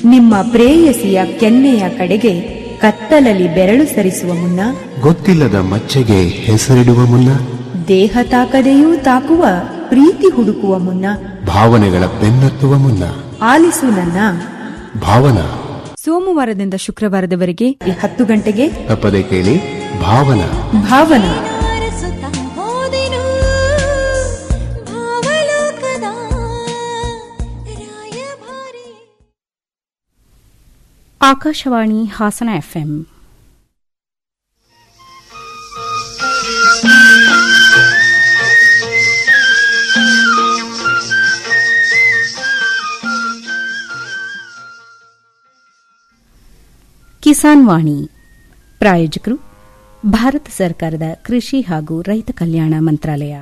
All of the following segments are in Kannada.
ನಿಮ್ಮ ಪ್ರೇಯಸಿಯ ಕೆನ್ನೆಯ ಕಡೆಗೆ ಕತ್ತಲಲ್ಲಿ ಬೆರಳು ಸರಿಸುವ ಮುನ್ನ ಗೊತ್ತಿಲ್ಲದ ಮಚ್ಚೆಗೆ ಹೆಸರಿಡುವ ಮುನ್ನ ದೇಹ ತಾಕದೆಯೂ ತಾಕುವ ಪ್ರೀತಿ ಹುಡುಕುವ ಮುನ್ನ ಭಾವನೆಗಳ ಬೆನ್ನತ್ತುವ ಮುನ್ನ ಆಲಿಸು ನನ್ನ ಭಾವನಾ ಸೋಮವಾರದಿಂದ ಶುಕ್ರವಾರದವರೆಗೆ ಈ ಹತ್ತು ಗಂಟೆಗೆ ತಪ್ಪದೆ ಕೇಳಿ ಭಾವನಾ ಭಾವನಾ ಅರಸುತ್ತ ಹೋದೆನು ಭಾವಲೋಕದ ರಾಯಭಾರಿ ಆಕಾಶವಾಣಿ ಹಾಸನ ಎಫ್ಎಂ ಕಿಸಾನ್ ವಾಣಿ ಪ್ರಾಯೋಜಕರು ಭಾರತ ಸರ್ಕಾರದ ಕೃಷಿ ಹಾಗೂ ರೈತ ಕಲ್ಯಾಣ ಮಂತ್ರಾಲಯ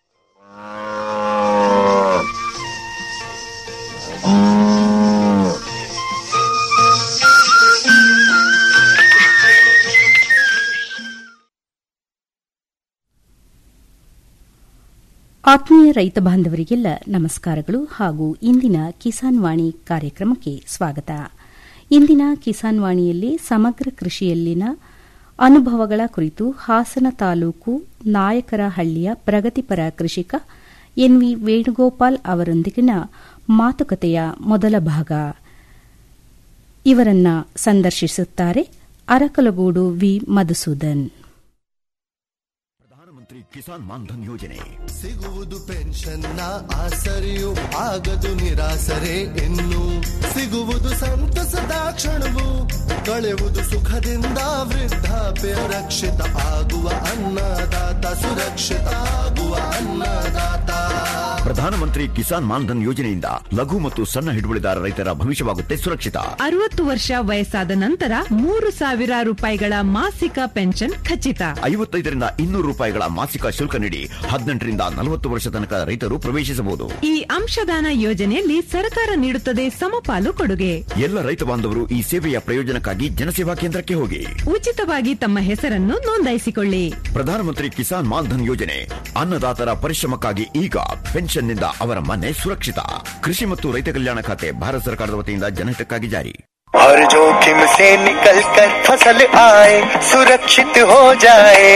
ಆತ್ಮೀಯ ರೈತ ಬಾಂಧವರಿಗೆಲ್ಲ ನಮಸ್ಕಾರಗಳು ಹಾಗೂ ಇಂದಿನ ಕಿಸಾನ್ ವಾಣಿ ಕಾರ್ಯಕ್ರಮಕ್ಕೆ ಸ್ವಾಗತ ಇಂದಿನ ಕಿಸಾನ್ ವಾಣಿಯಲ್ಲಿ ಸಮಗ್ರ ಕೃಷಿಯಲ್ಲಿನ ಅನುಭವಗಳ ಕುರಿತು ಹಾಸನ ತಾಲೂಕು ನಾಯಕರಹಳ್ಳಿಯ ಪ್ರಗತಿಪರ ಕೃಷಿಕ ಎನ್ವಿ ವೇಣುಗೋಪಾಲ್ ಅವರೊಂದಿಗಿನ ಮಾತುಕತೆಯ ಮೊದಲ ಭಾಗ ಇವರನ್ನ ಸಂದರ್ಶಿಸುತ್ತಾರೆ ಅರಕಲಗೂಡು ವಿ ಮಧುಸೂದನ್ ಪ್ರಧಾನಮಂತ್ರಿ ಕಿಸಾನ್ ಮಾನ್ಧನ್ ಯೋಜನೆ ಸಿಗುವುದು ಪೆನ್ಷನ್ನ ಆಸರೆಯು ಆಗದು ನಿರಾಸರೆ ಇನ್ನು ಸಿಗುವುದು ಸಂತಸದ ಕ್ಷಣವು ಕಳೆವುದು ಸುಖದಿಂದ ವೃದ್ಧಾಪ್ಯ ರಕ್ಷಿತ ಆಗುವ ಅನ್ನದಾತ ಸುರಕ್ಷಿತ ಆಗುವ ಅನ್ನದಾತ ಪ್ರಧಾನಮಂತ್ರಿ ಕಿಸಾನ್ ಮಾನ್ಧನ್ ಯೋಜನೆಯಿಂದ ಲಘು ಮತ್ತು ಸಣ್ಣ ಹಿಡುವಳಿದಾರ ರೈತರ ಭವಿಷ್ಯವಾಗುತ್ತೆ ಸುರಕ್ಷಿತ ಅರವತ್ತು ವರ್ಷ ವಯಸ್ಸಾದ ನಂತರ ಮೂರು ಸಾವಿರ ರೂಪಾಯಿಗಳ ಮಾಸಿಕ ಪೆನ್ಷನ್ ಖಚಿತ ಐವತ್ತೈದರಿಂದ ಇನ್ನೂರು ರೂಪಾಯಿಗಳ ಮಾಸಿಕ ಶುಲ್ಕ ನೀಡಿ ಹದಿನೆಂಟರಿಂದ ನಲವತ್ತು ವರ್ಷ ತನಕ ರೈತರು ಪ್ರವೇಶಿಸಬಹುದು ಈ ಅಂಶದಾನ ಯೋಜನೆಯಲ್ಲಿ ಸರ್ಕಾರ ನೀಡುತ್ತದೆ ಸಮಪಾಲು ಕೊಡುಗೆ ಎಲ್ಲ ರೈತ ಬಾಂಧವರು ಈ ಸೇವೆಯ ಪ್ರಯೋಜನಕ್ಕಾಗಿ ಜನಸೇವಾ ಕೇಂದ್ರಕ್ಕೆ ಹೋಗಿ ಉಚಿತವಾಗಿ ತಮ್ಮ ಹೆಸರನ್ನು ನೋಂದಾಯಿಸಿಕೊಳ್ಳಿ ಪ್ರಧಾನಮಂತ್ರಿ ಕಿಸಾನ್ ಮಾನ್ಧನ್ ಯೋಜನೆ ಅನ್ನದಾತರ ಪರಿಶ್ರಮಕ್ಕಾಗಿ ಈಗ ಪೆನ್ಷನ್ನಿಂದ ಅವರ ಮನೆ ಸುರಕ್ಷಿತ ಕೃಷಿ ಮತ್ತು ರೈತ ಕಲ್ಯಾಣ ಖಾತೆ ಭಾರತ ಸರ್ಕಾರದ ವತಿಯಿಂದ ಜನಹಿತಕ್ಕಾಗಿ ಜಾರಿ हर जोखिम से निकल कर फसल आए सुरक्षित हो जाए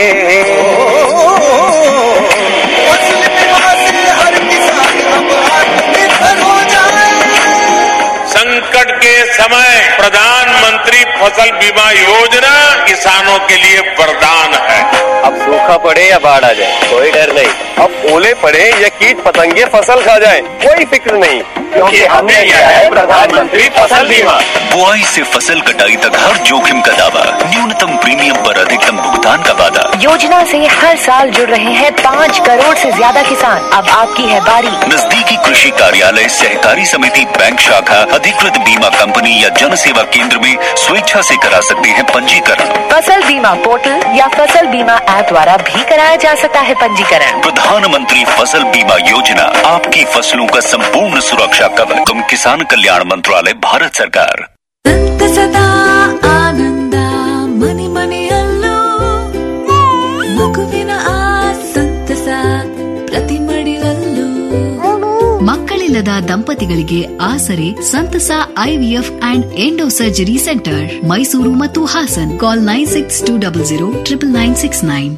फसल बीमा से हर किसान अब आत्मनिर्भर हो जाए संकट के समय प्रधानमंत्री फसल बीमा योजना किसानों के लिए वरदान है अब सूखा पड़े या बाढ़ आ जाए कोई डर नहीं अब ओले पड़े या कीट पतंगे फसल खा जाए कोई फिक्र नहीं क्योंकि हमने लिया है प्रधानमंत्री फसल बीमा बुआई से फसल कटाई तक हर जोखिम का दावा न्यूनतम प्रीमियम पर अधिकतम भुगतान का वादा योजना से हर साल जुड़ रहे हैं पाँच करोड़ से ज्यादा किसान अब आपकी है बारी नजदीकी कृषि कार्यालय सहकारी समिति बैंक शाखा अधिकृत बीमा कंपनी या जन सेवा केंद्र में स्वेच्छा से करा सकते हैं पंजीकरण फसल बीमा पोर्टल या फसल बीमा ऐप द्वारा भी कराया जा सकता है पंजीकरण प्रधानमंत्री फसल बीमा योजना आपकी फसलों का संपूर्ण सुरक्षा कवर तुम किसान कल्याण मंत्रालय भारत सरकार ಸಂತಸದ ಆನಂದ ಮನೆ ಮನೆಯಲ್ಲೂ ಮಗುವಿನ ಆ ಸಂತಸ ಪ್ರತಿ ಮಡಿಲಲ್ಲೂ ಮಕ್ಕಳಿಲ್ಲದ ದಂಪತಿಗಳಿಗೆ ಆಸರೆ ಸಂತಸ IVF and endo surgery centre Mysuru ಮತ್ತು Hassan call nine six two double zero triple nine six nine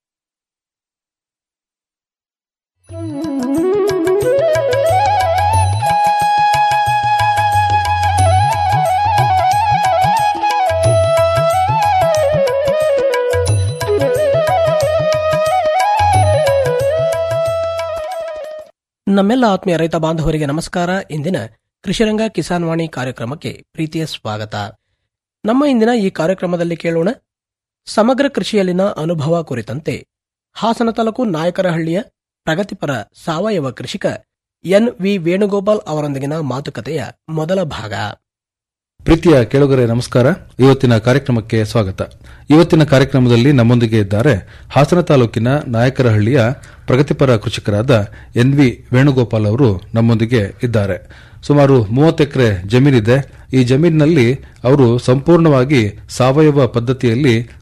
ನಮ್ಮೆಲ್ಲ ಆತ್ಮೀಯ ರೈತ ಬಾಂಧವರಿಗೆ ನಮಸ್ಕಾರ ಇಂದಿನ ಕೃಷಿರಂಗ ಕಿಸಾನ್ ವಾಣಿ ಕಾರ್ಯಕ್ರಮಕ್ಕೆ ಪ್ರೀತಿಯ ಸ್ವಾಗತ ನಮ್ಮ ಇಂದಿನ ಈ ಕಾರ್ಯಕ್ರಮದಲ್ಲಿ ಕೇಳೋಣ ಸಮಗ್ರ ಕೃಷಿಯಲ್ಲಿನ ಅನುಭವ ಕುರಿತಂತೆ ಹಾಸನ ತಾಲೂಕು ನಾಯಕರಹಳ್ಳಿಯ ಪ್ರಗತಿಪರ ಸಾವಯವ ಕೃಷಿಕ ಎನ್ ವಿ ವೇಣುಗೋಪಾಲ್ ಅವರೊಂದಿಗಿನ ಮಾತುಕತೆಯ ಮೊದಲ ಭಾಗ ಪ್ರೀತಿಯ ಕೇಳುಗರೆ ನಮಸ್ಕಾರ ಇವತ್ತಿನ ಕಾರ್ಯಕ್ರಮಕ್ಕೆ ಸ್ವಾಗತ ಇವತ್ತಿನ ಕಾರ್ಯಕ್ರಮದಲ್ಲಿ ನಮ್ಮೊಂದಿಗೆ ಇದ್ದಾರೆ ಹಾಸನ ತಾಲೂಕಿನ ನಾಯಕರಹಳ್ಳಿಯ ಪ್ರಗತಿಪರ ಕೃಷಿಕರಾದ ಎನ್ ವಿ ವೇಣುಗೋಪಾಲ್ ಅವರು ನಮ್ಮೊಂದಿಗೆ ಇದ್ದಾರೆ ಸುಮಾರು ಮೂವತ್ತು ಎಕರೆ ಜಮೀನಿದೆ ಈ ಜಮೀನಿನಲ್ಲಿ ಅವರು ಸಂಪೂರ್ಣವಾಗಿ ಸಾವಯವ ಪದ್ಧತಿಯಲ್ಲಿ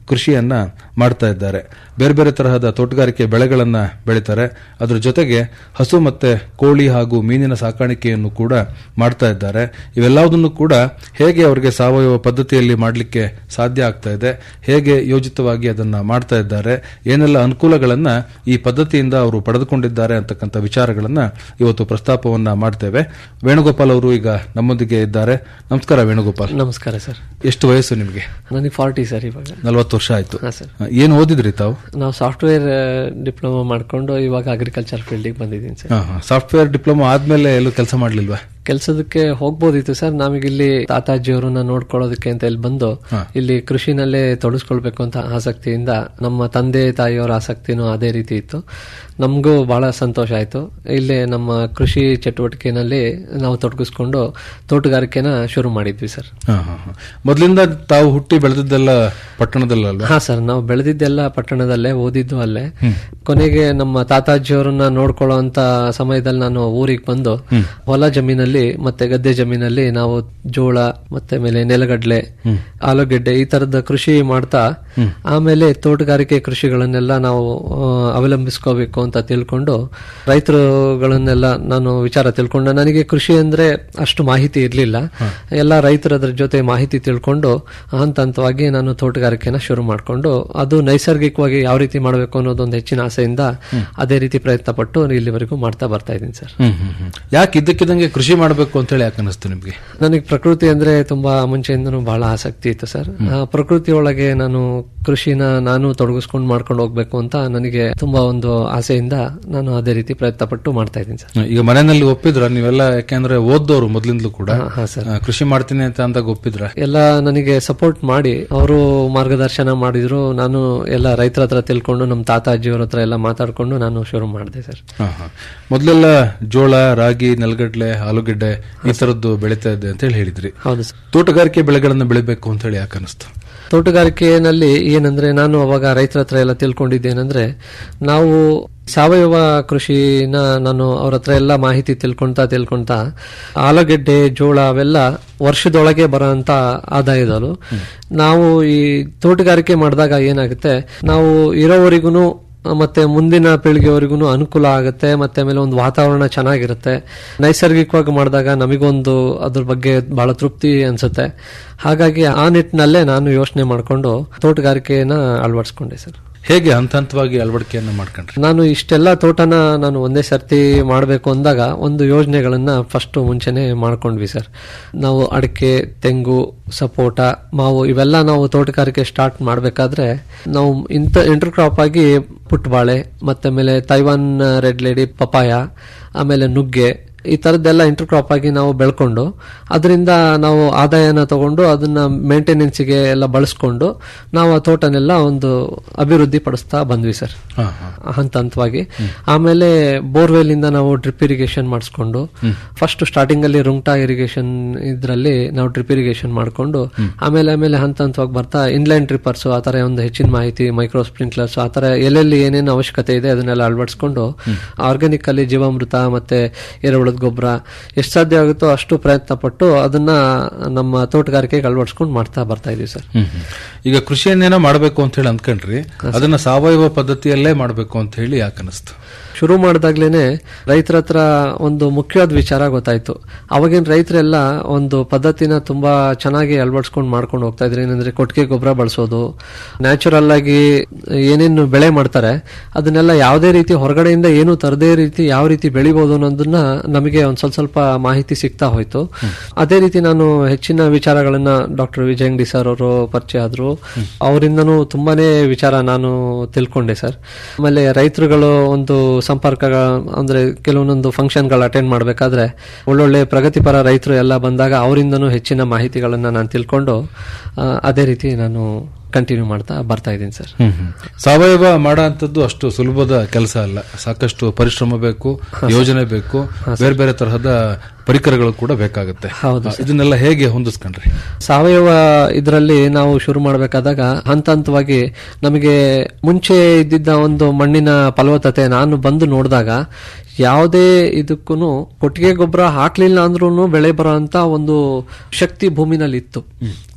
ಕೃಷಿಯನ್ನ ಮಾಡ್ತಾ ಇದ್ದಾರೆ ಬೇರೆ ಬೇರೆ ತರಹದ ತೋಟಗಾರಿಕೆ ಬೆಳೆಗಳನ್ನ ಬೆಳೀತಾರೆ ಅದ್ರ ಜೊತೆಗೆ ಹಸು ಮತ್ತೆ ಕೋಳಿ ಹಾಗೂ ಮೀನಿನ ಸಾಕಾಣಿಕೆಯನ್ನು ಕೂಡ ಮಾಡ್ತಾ ಇದ್ದಾರೆ ಇವೆಲ್ಲವುದನ್ನು ಕೂಡ ಹೇಗೆ ಅವರಿಗೆ ಸಾವಯವ ಪದ್ಧತಿಯಲ್ಲಿ ಮಾಡಲಿಕ್ಕೆ ಸಾಧ್ಯ ಆಗ್ತಾ ಇದೆ ಹೇಗೆ ಯೋಜಿತವಾಗಿ ಅದನ್ನ ಮಾಡ್ತಾ ಇದ್ದಾರೆ ಏನೆಲ್ಲ ಅನುಕೂಲಗಳನ್ನ ಈ ಪದ್ಧತಿಯಿಂದ ಅವರು ಪಡೆದುಕೊಂಡಿದ್ದಾರೆ ಅಂತಕ್ಕಂಥ ವಿಚಾರಗಳನ್ನ ಇವತ್ತು ಪ್ರಸ್ತಾಪವನ್ನ ಮಾಡ್ತೇವೆ ವೇಣುಗೋಪಾಲ್ ಅವರು ಈಗ ನಮ್ಮೊಂದಿಗೆ ಇದ್ದಾರೆ ನಮಸ್ಕಾರ ವೇಣುಗೋಪಾಲ್ ನಮಸ್ಕಾರ ಸರ್ ಎಷ್ಟು ವಯಸ್ಸು ನಿಮಗೆ ನನಗೆ ಫಾರ್ಟಿ ಸರ್ ಇವಾಗ ನಲವತ್ತು ವರ್ಷ ಆಯ್ತು ಹಾ, ಸರ್. ಏನು ಓದಿದ್ರಿ ತಾವು ನಾವು ಸಾಫ್ಟ್ವೇರ್ ಡಿಪ್ಲೊಮಾ ಮಾಡ್ಕೊಂಡು ಇವಾಗ ಅಗ್ರಿಕಲ್ಚರ್ ಫೀಲ್ಡಿಗೆ ಬಂದಿದ್ದೀನಿ ಸರ್ ಸಾಫ್ಟ್ವೇರ್ ಡಿಪ್ಲೊಮಾ ಆದ್ಮೇಲೆ ಎಲ್ಲೂ ಕೆಲಸ ಮಾಡ್ಲಿಲ್ವಾ ಕೆಲಸದಕ್ಕೆ ಹೋಗ್ಬೋದಿತ್ತು ಸರ್ ನಮಗಿಲ್ಲಿ ತಾತಾಜಿಯವರನ್ನ ನೋಡ್ಕೊಳ್ಳೋದಕ್ಕೆ ಅಂತ ಇಲ್ಲಿ ಬಂದು ಹಾ. ಇಲ್ಲಿ ಕೃಷಿನಲ್ಲೇ ತೊಡಗಿಸ್ಕೊಳ್ಬೇಕು ಅಂತ ಆಸಕ್ತಿಯಿಂದ ನಮ್ಮ ತಂದೆ ತಾಯಿಯವರ ಆಸಕ್ತಿನೂ ಅದೇ ರೀತಿ ಇತ್ತು ನಮಗೂ ಬಹಳ ಸಂತೋಷ ಆಯ್ತು ಇಲ್ಲಿ ನಮ್ಮ ಕೃಷಿ ಚಟುವಟಿಕೆನಲ್ಲಿ ನಾವು ತೊಡಗಿಸ್ಕೊಂಡು ತೋಟಗಾರಿಕೆನ ಶುರು ಮಾಡಿದ್ವಿ ಸರ್ ಹಾ, ಹಾ, ಹಾ. ಮೊದ್ಲಿಂದ ತಾವು ಹುಟ್ಟಿ ಬೆಳೆದಿದ್ದೆಲ್ಲ ಪಟ್ಟಣದಲ್ಲಲ್ವಾ ಹಾ ಸರ್ ನಾವು ಬೆಳೆದಿದ್ದೆಲ್ಲ ಪಟ್ಟಣದಲ್ಲೇ ಓದಿದ್ದು ಅಲ್ಲೇ ಕೊನೆಗೆ ನಮ್ಮ ತಾತಾಜಿಯವರನ್ನ ನೋಡ್ಕೊಳ್ಳೋ ಅಂತ ಸಮಯದಲ್ಲಿ ನಾನು ಊರಿಗೆ ಬಂದು ಹೊಲ ಜಮೀನಲ್ಲಿ ಮತ್ತೆ ಗದ್ದೆ ಜಮೀನಲ್ಲಿ ನಾವು ಜೋಳ ಮತ್ತೆ ಮೇಲೆ ನೆಲಗಡ್ಲೆ ಆಲೂಗೆಡ್ಡೆ ಈ ತರದ ಕೃಷಿ ಮಾಡ್ತಾ ಆಮೇಲೆ ತೋಟಗಾರಿಕೆ ಕೃಷಿಗಳನ್ನೆಲ್ಲ ನಾವು ಆ, ಅವಲಂಬಿಸ್ಕೋಬೇಕು ಅಂತ ತಿಳ್ಕೊಂಡು ರೈತರುಗಳನ್ನೆಲ್ಲ ನಾನು ವಿಚಾರ ತಿಳ್ಕೊಂಡು ನನಗೆ ಕೃಷಿ ಅಂದ್ರೆ ಅಷ್ಟು ಮಾಹಿತಿ ಇರಲಿಲ್ಲ ಎಲ್ಲ ರೈತರ ಅದ್ರ ಜೊತೆ ಮಾಹಿತಿ ತಿಳ್ಕೊಂಡು ಹಂತ ಹಂತವಾಗಿ ನಾನು ತೋಟಗಾರಿಕೆನ ಶುರು ಮಾಡ್ಕೊಂಡು ಅದು ನೈಸರ್ಗಿಕವಾಗಿ ಯಾವ ರೀತಿ ಮಾಡಬೇಕು ಅನ್ನೋದೊಂದು ಹೆಚ್ಚಿನ ಆಸೆಯಿಂದ ಅದೇ ರೀತಿ ಪ್ರಯತ್ನ ಪಟ್ಟು ಇಲ್ಲಿವರೆಗೂ ಮಾಡ್ತಾ ಬರ್ತಾ ಇದ್ದೀನಿ ಸರ್ ಹ್ಮ್ ಹ್ಮ್ ಹ್ಮ್. ಯಾಕೆ ಇದ್ದಕ್ಕಿದ್ದಂಗೆ ಕೃಷಿ ಮಾಡಬೇಕು ಅಂತ ಹೇಳಿ ಯಾಕೆ ಅನಿಸ್ತು ನಿಮ್ಗೆ ನನಗೆ ಪ್ರಕೃತಿ ಅಂದ್ರೆ ತುಂಬಾ ಮುಂಚೆಯಿಂದನೂ ಬಹಳ ಆಸಕ್ತಿ ಇತ್ತು ಸರ್ ಆ ಪ್ರಕೃತಿ ಒಳಗೆ ನಾನು ಕೃಷಿನ ನಾನು ತೊಡಗಿಸ್ಕೊಂಡು ಮಾಡ್ಕೊಂಡು ಹೋಗ್ಬೇಕು ಅಂತ ನನಗೆ ತುಂಬಾ ಒಂದು ಆಸೆಯಿಂದ ನಾನು ಅದೇ ರೀತಿ ಪ್ರಯತ್ನ ಪಟ್ಟು ಮಾಡ್ತಾ ಇದ್ದೀನಿ ಸರ್ ಈಗ ಮನೆಯಲ್ಲಿ ಒಪ್ಪಿದ್ರ ನೀವೆಲ್ಲ ಯಾಕೆಂದ್ರೆ ಓದ್ದವ್ರು ಮೊದ್ಲಿಂದಲೂ ಕೂಡ ಹಾ, ಸರ್. ಆ, ಕೃಷಿ ಮಾಡ್ತೀನಿ ಅಂತ ಅಂದಾಗ ಒಪ್ಪಿದ್ರ ಎಲ್ಲ ನನಗೆ ಸಪೋರ್ಟ್ ಮಾಡಿ ಅವರು ಮಾರ್ಗದರ್ಶನ ಮಾಡಿದ್ರು ನಾನು ಎಲ್ಲ ರೈತರ ಹತ್ರ ತಿಳ್ಕೊಂಡು ನಮ್ಮ ತಾತ ಅಜ್ಜಿಯವ್ರ ಹತ್ರ ಎಲ್ಲ ಮಾತಾಡ್ಕೊಂಡು ನಾನು ಶುರು ಮಾಡಿದೆ ಸರ್ ಹಾ, ಹಾ. ಮೊದ್ಲೆಲ್ಲ ಜೋಳ ರಾಗಿ ನೆಲಗಡ್ಲೆ ಆಲೂಗೆಡ್ಡೆ ಈ ತರದ್ದು ಬೆಳೀತಾ ಇದ್ದೆ ಅಂತ ಹೇಳಿ ಹೇಳಿದ್ರಿ ಹೌದು ಸರ್ ತೋಟಗಾರಿಕೆ ಬೆಳೆಗಳನ್ನ ಬೆಳಿಬೇಕು ಅಂತ ಹೇಳಿ ಯಾಕೆ ಅನಿಸ್ತು ತೋಟಗಾರಿಕೆಯಲ್ಲಿ ಏನಂದ್ರೆ ನಾನು ಅವಾಗ ರೈತರ ಹತ್ರ ಎಲ್ಲ ತಿಳ್ಕೊಂಡಿದ್ದೇನೆಂದ್ರೆ ನಾವು ಸಾವಯವ ಕೃಷಿನ ನಾನು ಅವ್ರ ಹತ್ರ ಎಲ್ಲ ಮಾಹಿತಿ ತಿಳ್ಕೊಂತಾ ತಿಳ್ಕೊಂತಾ ಆಲೂಗೆಡ್ಡೆ ಜೋಳ ಅವೆಲ್ಲ ವರ್ಷದೊಳಗೆ ಬರೋಂತ ಆದಾಯದಲು ನಾವು ಈ ತೋಟಗಾರಿಕೆ ಮಾಡಿದಾಗ ಏನಾಗುತ್ತೆ ನಾವು ಇರೋವರೆಗೂ ಮತ್ತೆ ಮುಂದಿನ ಪೀಳಿಗೆವರೆಗೂ ಅನುಕೂಲ ಆಗುತ್ತೆ ಮತ್ತೆ ಆಮೇಲೆ ಒಂದು ವಾತಾವರಣ ಚೆನ್ನಾಗಿರುತ್ತೆ ನೈಸರ್ಗಿಕವಾಗಿ ಮಾಡಿದಾಗ ನಮಗೊಂದು ಅದ್ರ ಬಗ್ಗೆ ಬಹಳ ತೃಪ್ತಿ ಅನ್ಸುತ್ತೆ ಹಾಗಾಗಿ ಆ ನಿಟ್ಟಿನಲ್ಲೇ ನಾನು ಯೋಚನೆ ಮಾಡಿಕೊಂಡು ತೋಟಗಾರಿಕೆನ ಅಳವಡಿಸ್ಕೊಂಡೆ ಸರ್ ಹೇಗೆ ಹಂತ ಹಂತವಾಗಿ ಅಳವಡಿಕೆಯನ್ನ ಮಾಡ್ಕೊಂಡ್ರಿ ನಾನು ಇಷ್ಟೆಲ್ಲ ತೋಟನ ನಾನು ಒಂದೇ ಸರ್ತಿ ಮಾಡಬೇಕು ಅಂದಾಗ ಒಂದು ಯೋಜನೆಗಳನ್ನ ಫಸ್ಟ್ ಮುಂಚೆನೆ ಮಾಡ್ಕೊಂಡ್ವಿ ಸರ್ ನಾವು ಅಡಿಕೆ ತೆಂಗು ಸಪೋಟ ಮಾವು ಇವೆಲ್ಲ ನಾವು ತೋಟಗಾರಿಕೆ ಸ್ಟಾರ್ಟ್ ಮಾಡಬೇಕಾದ್ರೆ ನಾವು ಇಂಥ ಇಂಟರ್ ಕ್ರಾಪ್ ಆಗಿ ಪುಟ್ಬಾಳೆ ಮತ್ತೆ ಆಮೇಲೆ ತೈವಾನ್ ರೆಡ್ ಲೇಡಿ ಪಪಾಯ ಆಮೇಲೆ ನುಗ್ಗೆ ಈ ತರದ್ದೆಲ್ಲ ಇಂಟರ್ ಕ್ರಾಪ್ ಆಗಿ ನಾವು ಬೆಳ್ಕೊಂಡು ಅದರಿಂದ ನಾವು ಆದಾಯನ ತಗೊಂಡು ಅದನ್ನ ಮೇಂಟೆನೆನ್ಸ್ಗೆ ಎಲ್ಲ ಬಳಸ್ಕೊಂಡು ನಾವು ಆ ತೋಟನೆಲ್ಲ ಒಂದು ಅಭಿವೃದ್ಧಿ ಪಡಿಸ್ತಾ ಬಂದ್ವಿ ಸರ್ ಹಾ, ಹಾ. ಹಂತ ಹಂತವಾಗಿ ಆಮೇಲೆ ಬೋರ್ವೆಲ್ ಇಂದ ನಾವು ಡ್ರಿಪ್ ಇರಿಗೇಷನ್ ಮಾಡಿಸ್ಕೊಂಡು ಫಸ್ಟ್ ಸ್ಟಾರ್ಟಿಂಗ್ ಅಲ್ಲಿ ರುಂಗ್ಟಾ ಇರಿಗೇಷನ್ ಇದ್ರಲ್ಲಿ ನಾವು ಡ್ರಿಪ್ ಇರಿಗೇಷನ್ ಮಾಡ್ಕೊಂಡು ಆಮೇಲೆ ಆಮೇಲೆ ಹಂತ ಹಂತವಾಗಿ ಬರ್ತಾ ಇನ್ಲೈನ್ ಡ್ರಿಪ್ಪರ್ಸ್ ಆ ತರ ಒಂದು ಹೆಚ್ಚಿನ ಮಾಹಿತಿ ಮೈಕ್ರೋ ಸ್ಪ್ರಿಂಕ್ಲರ್ಸ್ ಆ ತರ ಎಲ್ಲೆಲ್ಲಿ ಏನೇನು ಅವಶ್ಯಕತೆ ಇದೆ ಅದನ್ನೆಲ್ಲ ಅಳವಡಿಸ್ಕೊಂಡು ಆರ್ಗ್ಯಾನಿಕ್ ಅಲ್ಲಿ ಜೀವಾಮೃತ ಮತ್ತೆ ಎರೆಹುಳದ ಗೊಬ್ಬರ ಎಷ್ಟು ಸಾಧ್ಯ ಆಗುತ್ತೋ ಅಷ್ಟು ಪ್ರಯತ್ನ ಪಟ್ಟು ಅದನ್ನ ನಮ್ಮ ತೋಟಗಾರಿಕೆಗೆ ಅಳವಡಿಸ್ಕೊಂಡು ಮಾಡ್ತಾ ಬರ್ತಾ ಇದೀವಿ ಸರ್ ಹ್ಮ್, ಹ್ಮ್. ಈಗ ಕೃಷಿಯನ್ನೇನೋ ಮಾಡಬೇಕು ಅಂತ ಹೇಳಿ ಅಂದ್ಕೊಂಡ್ರಿ ಅದನ್ನ ಸಾವಯವ ಪದ್ಧತಿಯಲ್ಲೇ ಮಾಡಬೇಕು ಅಂತ ಹೇಳಿ ಯಾಕೆ ಅನಿಸ್ತು ಶುರು ಮಾಡಿದಾಗ್ಲೇನೆ ರೈತರ ಹತ್ರ ಒಂದು ಮುಖ್ಯವಾದ ವಿಚಾರ ಗೊತ್ತಾಯ್ತು ಅವಾಗಿನ ರೈತರೆಲ್ಲ ಒಂದು ಪದ್ಧತಿನ ತುಂಬಾ ಚೆನ್ನಾಗಿ ಅಳವಡಿಸ್ಕೊಂಡು ಮಾಡ್ಕೊಂಡು ಹೋಗ್ತಾ ಇದ್ರು ಏನಂದ್ರೆ ಕೊಟ್ಟಿಗೆ ಗೊಬ್ಬರ ಬಳಸೋದು ನ್ಯಾಚುರಲ್ ಆಗಿ ಏನೇನು ಬೆಳೆ ಮಾಡ್ತಾರೆ ಅದನ್ನೆಲ್ಲ ಯಾವುದೇ ರೀತಿ ಹೊರಗಡೆಯಿಂದ ಏನು ತರದೇ ರೀತಿ ಯಾವ ರೀತಿ ಬೆಳಿಬಹುದು ಅನ್ನೋದನ್ನ ನಮಗೆ ಒಂದ್ ಸ್ವಲ್ಪ ಸ್ವಲ್ಪ ಮಾಹಿತಿ ಸಿಗ್ತಾ ಹೋಯ್ತು ಅದೇ ರೀತಿ ನಾನು ಹೆಚ್ಚಿನ ವಿಚಾರಗಳನ್ನ ಡಾಕ್ಟರ್ ವಿಜಯ್ ಅಂಗಡಿ ಸರ್ ಅವರು ಪರಿಚಯ ಆದ್ರು ಅವರಿಂದನೂ ತುಂಬಾನೇ ವಿಚಾರ ನಾನು ತಿಳ್ಕೊಂಡೆ ಸರ್ ಆಮೇಲೆ ರೈತರುಗಳು ಒಂದು ಸಂಪರ್ಕ ಅಂದ್ರೆ ಕೆಲವೊಂದೊಂದು ಫಂಕ್ಷನ್ಗಳು ಅಟೆಂಡ್ ಮಾಡಬೇಕಾದ್ರೆ ಒಳ್ಳೊಳ್ಳೆ ಪ್ರಗತಿಪರ ರೈತರು ಎಲ್ಲ ಬಂದಾಗ ಅವರಿಂದನೂ ಹೆಚ್ಚಿನ ಮಾಹಿತಿಗಳನ್ನ ನಾನು ತಿಳ್ಕೊಂಡು ಆ, ಅದೇ ರೀತಿ ನಾನು ಕಂಟಿನ್ಯೂ ಮಾಡ್ತಾ ಬರ್ತಾ ಇದ್ದೀನಿ ಸರ್ ಹ್ಮ್, ಹ್ಮ್. ಸಾವಯವ ಮಾಡೋ ಅಂತದ್ದು ಅಷ್ಟು ಸುಲಭದ ಕೆಲಸ ಅಲ್ಲ ಸಾಕಷ್ಟು ಪರಿಶ್ರಮ ಬೇಕು ಯೋಜನೆ ಬೇಕು ಬೇರೆ ಬೇರೆ ತರಹದ ಪರಿಕರಗಳು ಕೂಡ ಬೇಕಾಗುತ್ತೆ ಹೌದು ಇದನ್ನೆಲ್ಲ ಹೇಗೆ ಹೊಂದಿಸ್ಕೊಂಡ್ರಿ ಸಾವಯವ ಇದರಲ್ಲಿ ನಾವು ಶುರು ಮಾಡಬೇಕಾದಾಗ ಹಂತ ಹಂತವಾಗಿ ನಮಗೆ ಮುಂಚೆ ಇದ್ದಿದ್ದ ಒಂದು ಮಣ್ಣಿನ ಫಲವತ್ತತೆ ನಾನು ಬಂದು ನೋಡಿದಾಗ ಯಾವುದೇ ಇದಕ್ಕೂ ಕೊಟ್ಟಿಗೆ ಗೊಬ್ಬರ ಹಾಕ್ಲಿಲ್ಲ ಅಂದ್ರೂ ಬೆಳೆ ಬರೋ ಅಂತ ಒಂದು ಶಕ್ತಿ ಭೂಮಿನಲ್ಲಿ ಇತ್ತು